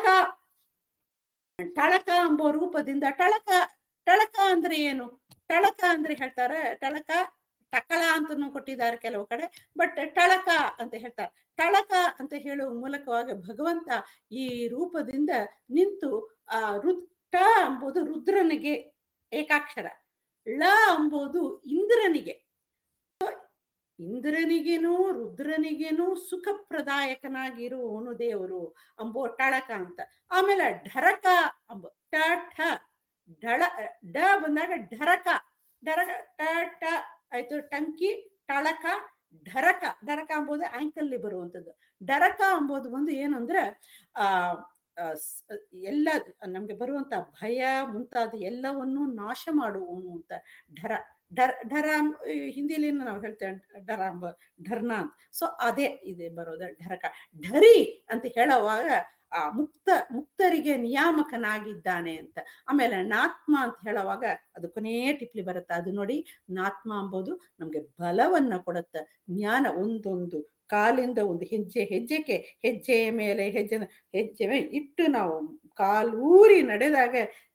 ಟಳಕ ಎಂಬ ರೂಪದಿಂದ ಟಳಕ ಟಳಕ ಅಂದ್ರೆ ಏನು ಟಳಕ ಅಂದ್ರೆ ಹೇಳ್ತಾರೆ ಟಳಕ ಟಕಳ ಅಂತನೂ ಕೊಟ್ಟಿದ್ದಾರೆ ಕೆಲವು ಕಡೆ ಬಟ್ ಟಳಕ ಅಂತ ಹೇಳ್ತಾರೆ ಟಳಕ ಅಂತ ಹೇಳುವ ಮೂಲಕವಾಗಿ ಭಗವಂತ ಈ ರೂಪದಿಂದ ನಿಂತು ಆ ರುದ್ ಟ ಎಂಬುದು ರುದ್ರನಿಗೆ ಏಕಾಕ್ಷರ ಳ ಎಂಬುದು ಇಂದ್ರನಿಗೆ ಇಂದ್ರನಿಗೇನು ರುದ್ರನಿಗೇನು ಸುಖಪ್ರದಾಯಕನಾಗಿರುವವನು ದೇವರು ಅಂಬೋ ಟಳಕ ಅಂತ ಆಮೇಲೆ ಢರಕ ಅಂಬ ಟ ಠ ಢಳ ಡ ಬಂದಾಗ ಢರಕ ಢರಕ ಟ ಟ ಆಯ್ತು ಟಂಕಿ ಟಳಕ ಢರಕ ಢರಕ ಎಂಬುದು ಆಂಕಲ್ ಬರುವಂತದ್ದು ಢರಕ ಎಂಬುದು ಒಂದು ಏನು ಅಂದ್ರೆ ಆ ಆ, ಸ್- ಎಲ್ಲ ನಮ್ಗೆ ಬರುವಂತ ಭಯ ಮುಂತಾದ ಎಲ್ಲವನ್ನೂ ನಾಶ ಮಾಡುವವನು ಅಂತ ಢರ ಢರ ಢರ ಅಂಬ್- ಈ ಹಿಂದಿಲಿ ನಾವು ಹೇಳ್ತೇವೆ ಢರ ಅಂಬ ಢರ್ನ ಅಂತ ಸೊ ಅದೇ ಇದೆ ಬರೋದು ಢರಕ ಢರಿ ಅಂತ ಹೇಳುವಾಗ ಆ ಮುಕ್ತ ಮುಕ್ತರಿಗೆ ನಿಯಾಮಕನಾಗಿದ್ದಾನೆ ಅಂತ ಆಮೇಲೆ ನಾತ್ಮ ಅಂತ ಹೇಳುವಾಗ ಅದು ಕೊನೆಯ ಟಿಪ್ಲಿ ಬರುತ್ತೆ ಅದು ನೋಡಿ ನಾತ್ಮ ಎಂಬುದು ನಮ್ಗೆ ಬಲವನ್ನ ಕೊಡುತ್ತೆ ಜ್ಞಾನ ಒಂದೊಂದು ಕಾಲಿಂದ ಒಂದು ಹೆಜ್ಜೆ ಹೆಜ್ಜೆಗೆ ಹೆಜ್ಜೆಯ ಮೇಲೆ ಹೆಜ್ಜೆ ಹೆಜ್ಜೆ ಮೇಲೆ ಇಟ್ಟು ನಾವು ಕಾಲೂರಿ ನಡೆದಾಗ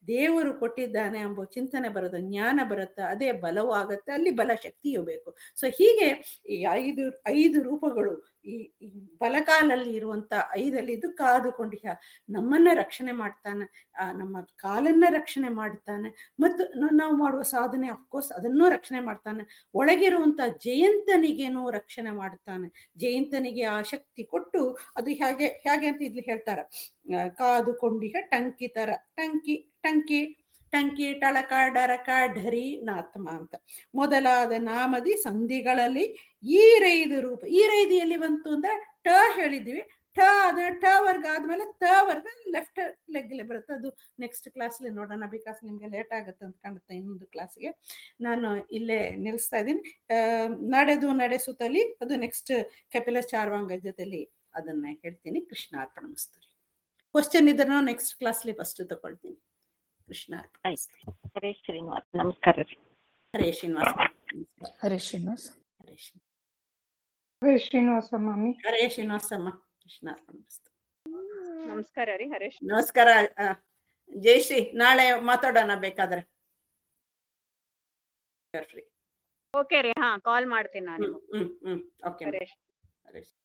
ದೇವರು ಕೊಟ್ಟಿದ್ದಾನೆ ಎಂಬ ಚಿಂತನೆ ಬರುತ್ತೆ ಜ್ಞಾನ ಬರುತ್ತೆ ಅದೇ ಬಲವೂ ಆಗುತ್ತೆ ಅಲ್ಲಿ ಬಲ ಶಕ್ತಿಯೂ ಬೇಕು ಸೊ ಹೀಗೆ ಈ ಐದು ಐದು ರೂಪಗಳು ಈ ಈ ಬಲಕಾಲಲ್ಲಿ ಇರುವಂತ ಐದಲ್ಲಿ ಇದು ಕಾದುಕೊಂಡು ಹ್ಯಾ- ನಮ್ಮನ್ನ ರಕ್ಷಣೆ ಮಾಡ್ತಾನೆ ಆ ನಮ್ಮ ಕಾಲನ್ನ ರಕ್ಷಣೆ ಮಾಡ್ತಾನೆ ಮತ್ತು ನ- ನಾವು ಮಾಡುವ ಸಾಧನೆ ಅಫ್ಕೋರ್ಸ್ ಅದನ್ನೂ ರಕ್ಷಣೆ ಮಾಡ್ತಾನೆ ಒಳಗಿರುವಂತ ಜಯಂತನಿಗೇನೋ ರಕ್ಷಣೆ ಮಾಡ್ತಾನೆ ಜಯಂತನಿಗೆ ಆ ಶಕ್ತಿ ಕೊಟ್ಟು ಅದು ಹೇಗೆ ಹೇಗೆ ಅಂತ ಇಲ್ಲಿ ಹೇಳ್ತಾರ ಆ, ಕಾದುಕೊಂಡಿಹ ಟಂಕಿ ತರ ಟಂಕಿ ಟಂಕಿ ಟಂಕಿ ಟಳಕ ಡರಕ ಢರಿ ನಾತ್ಮ ಅಂತ ಮೊದಲಾದ ನಾಮದಿ ಸಂಧಿಗಳಲ್ಲಿ ಈರೈದು ರೂಪ ಈರೈದು ಎಲ್ಲಿ ಬಂತು ಅಂದ್ರೆ ಟ ಹೇಳಿದ್ವಿ ಠ ಅದ ಠ ವರ್ಗ ಆದ್ಮೇಲೆ ತ ವರ್ಗ ಲೆಫ್ಟ್ ಲೆಗ್ಲಿ ಬರುತ್ತೆ ಅದು ನೆಕ್ಸ್ಟ್ ಕ್ಲಾಸ್ಲಿ ನೋಡೋಣ ಬಿಕಾಸ್ ನಿಮ್ಗೆ ಲೇಟ್ ಆಗುತ್ತೆ ಅಂತ ಕಾಣುತ್ತೆ ಇನ್ನೊಂದು ಕ್ಲಾಸ್ಗೆ ನಾನು ಇಲ್ಲೇ ನಿಲ್ಲಿಸ್ತಾ ಇದ್ದೀನಿ ಆ, ನಡೆದು ನಡೆಸುತ್ತಲಿ ಅದು ನೆಕ್ಸ್ಟ್ ಕಪಿಲ ಚಾರ್ವಾಂಗ ಜೊತೆಲಿ ಅದನ್ನ ಹೇಳ್ತೀನಿ ಕೃಷ್ಣ ಅರ್ಪಣ ಮಸ್ತು ಕ್ವಶನ್ ಇದ್ರೆ ನೆಕ್ಸ್ಟ್ ಕ್ಲಾಸ್ಲಿ ಫಸ್ಟ್ ತಗೊಳ್ತೀನಿ ಕೃಷ್ಣ ಅರ್ಪಣ ಆಯ್ತು ಹರೇ ಶ್ರೀನಿವಾಸ್ ನಮಸ್ಕಾರ ರೀ ಹರೇ ಶ್ರೀನಿವಾಸ ಹರೇ ಶ್ರೀನಿವಾಸ್ ಹರೇ ಶ್ರೀ- ಹರೇ ಶ್ರೀನಿವಾಸ ಮಾಮಿ ಹರೇ ಶ್ರೀನಿವಾಸಮ್ಮ ಕೃಷ್ಣ ಅರ್ಪಣ ಮಸ್ತು ನಮಸ್ಕಾರ ರೀ ಹರೇ ಶ್ರೀ ನಮಸ್ಕಾರ ಆ, ಜಯಶ್ರೀ ನಾಳೆ ಮಾತಾಡೋಣ ಬೇಕಾದ್ರೆ ಓಕೆ ರೀ ಹಾ ಕಾಲ್ ಮಾಡ್ತೀನಿ ನಾನು ಹ್ಮ್ ಹ್ಮ್ ಹ್ಮ್ ಓಕೆ ಹರೇ ಹರೇ ಶ್ರೀ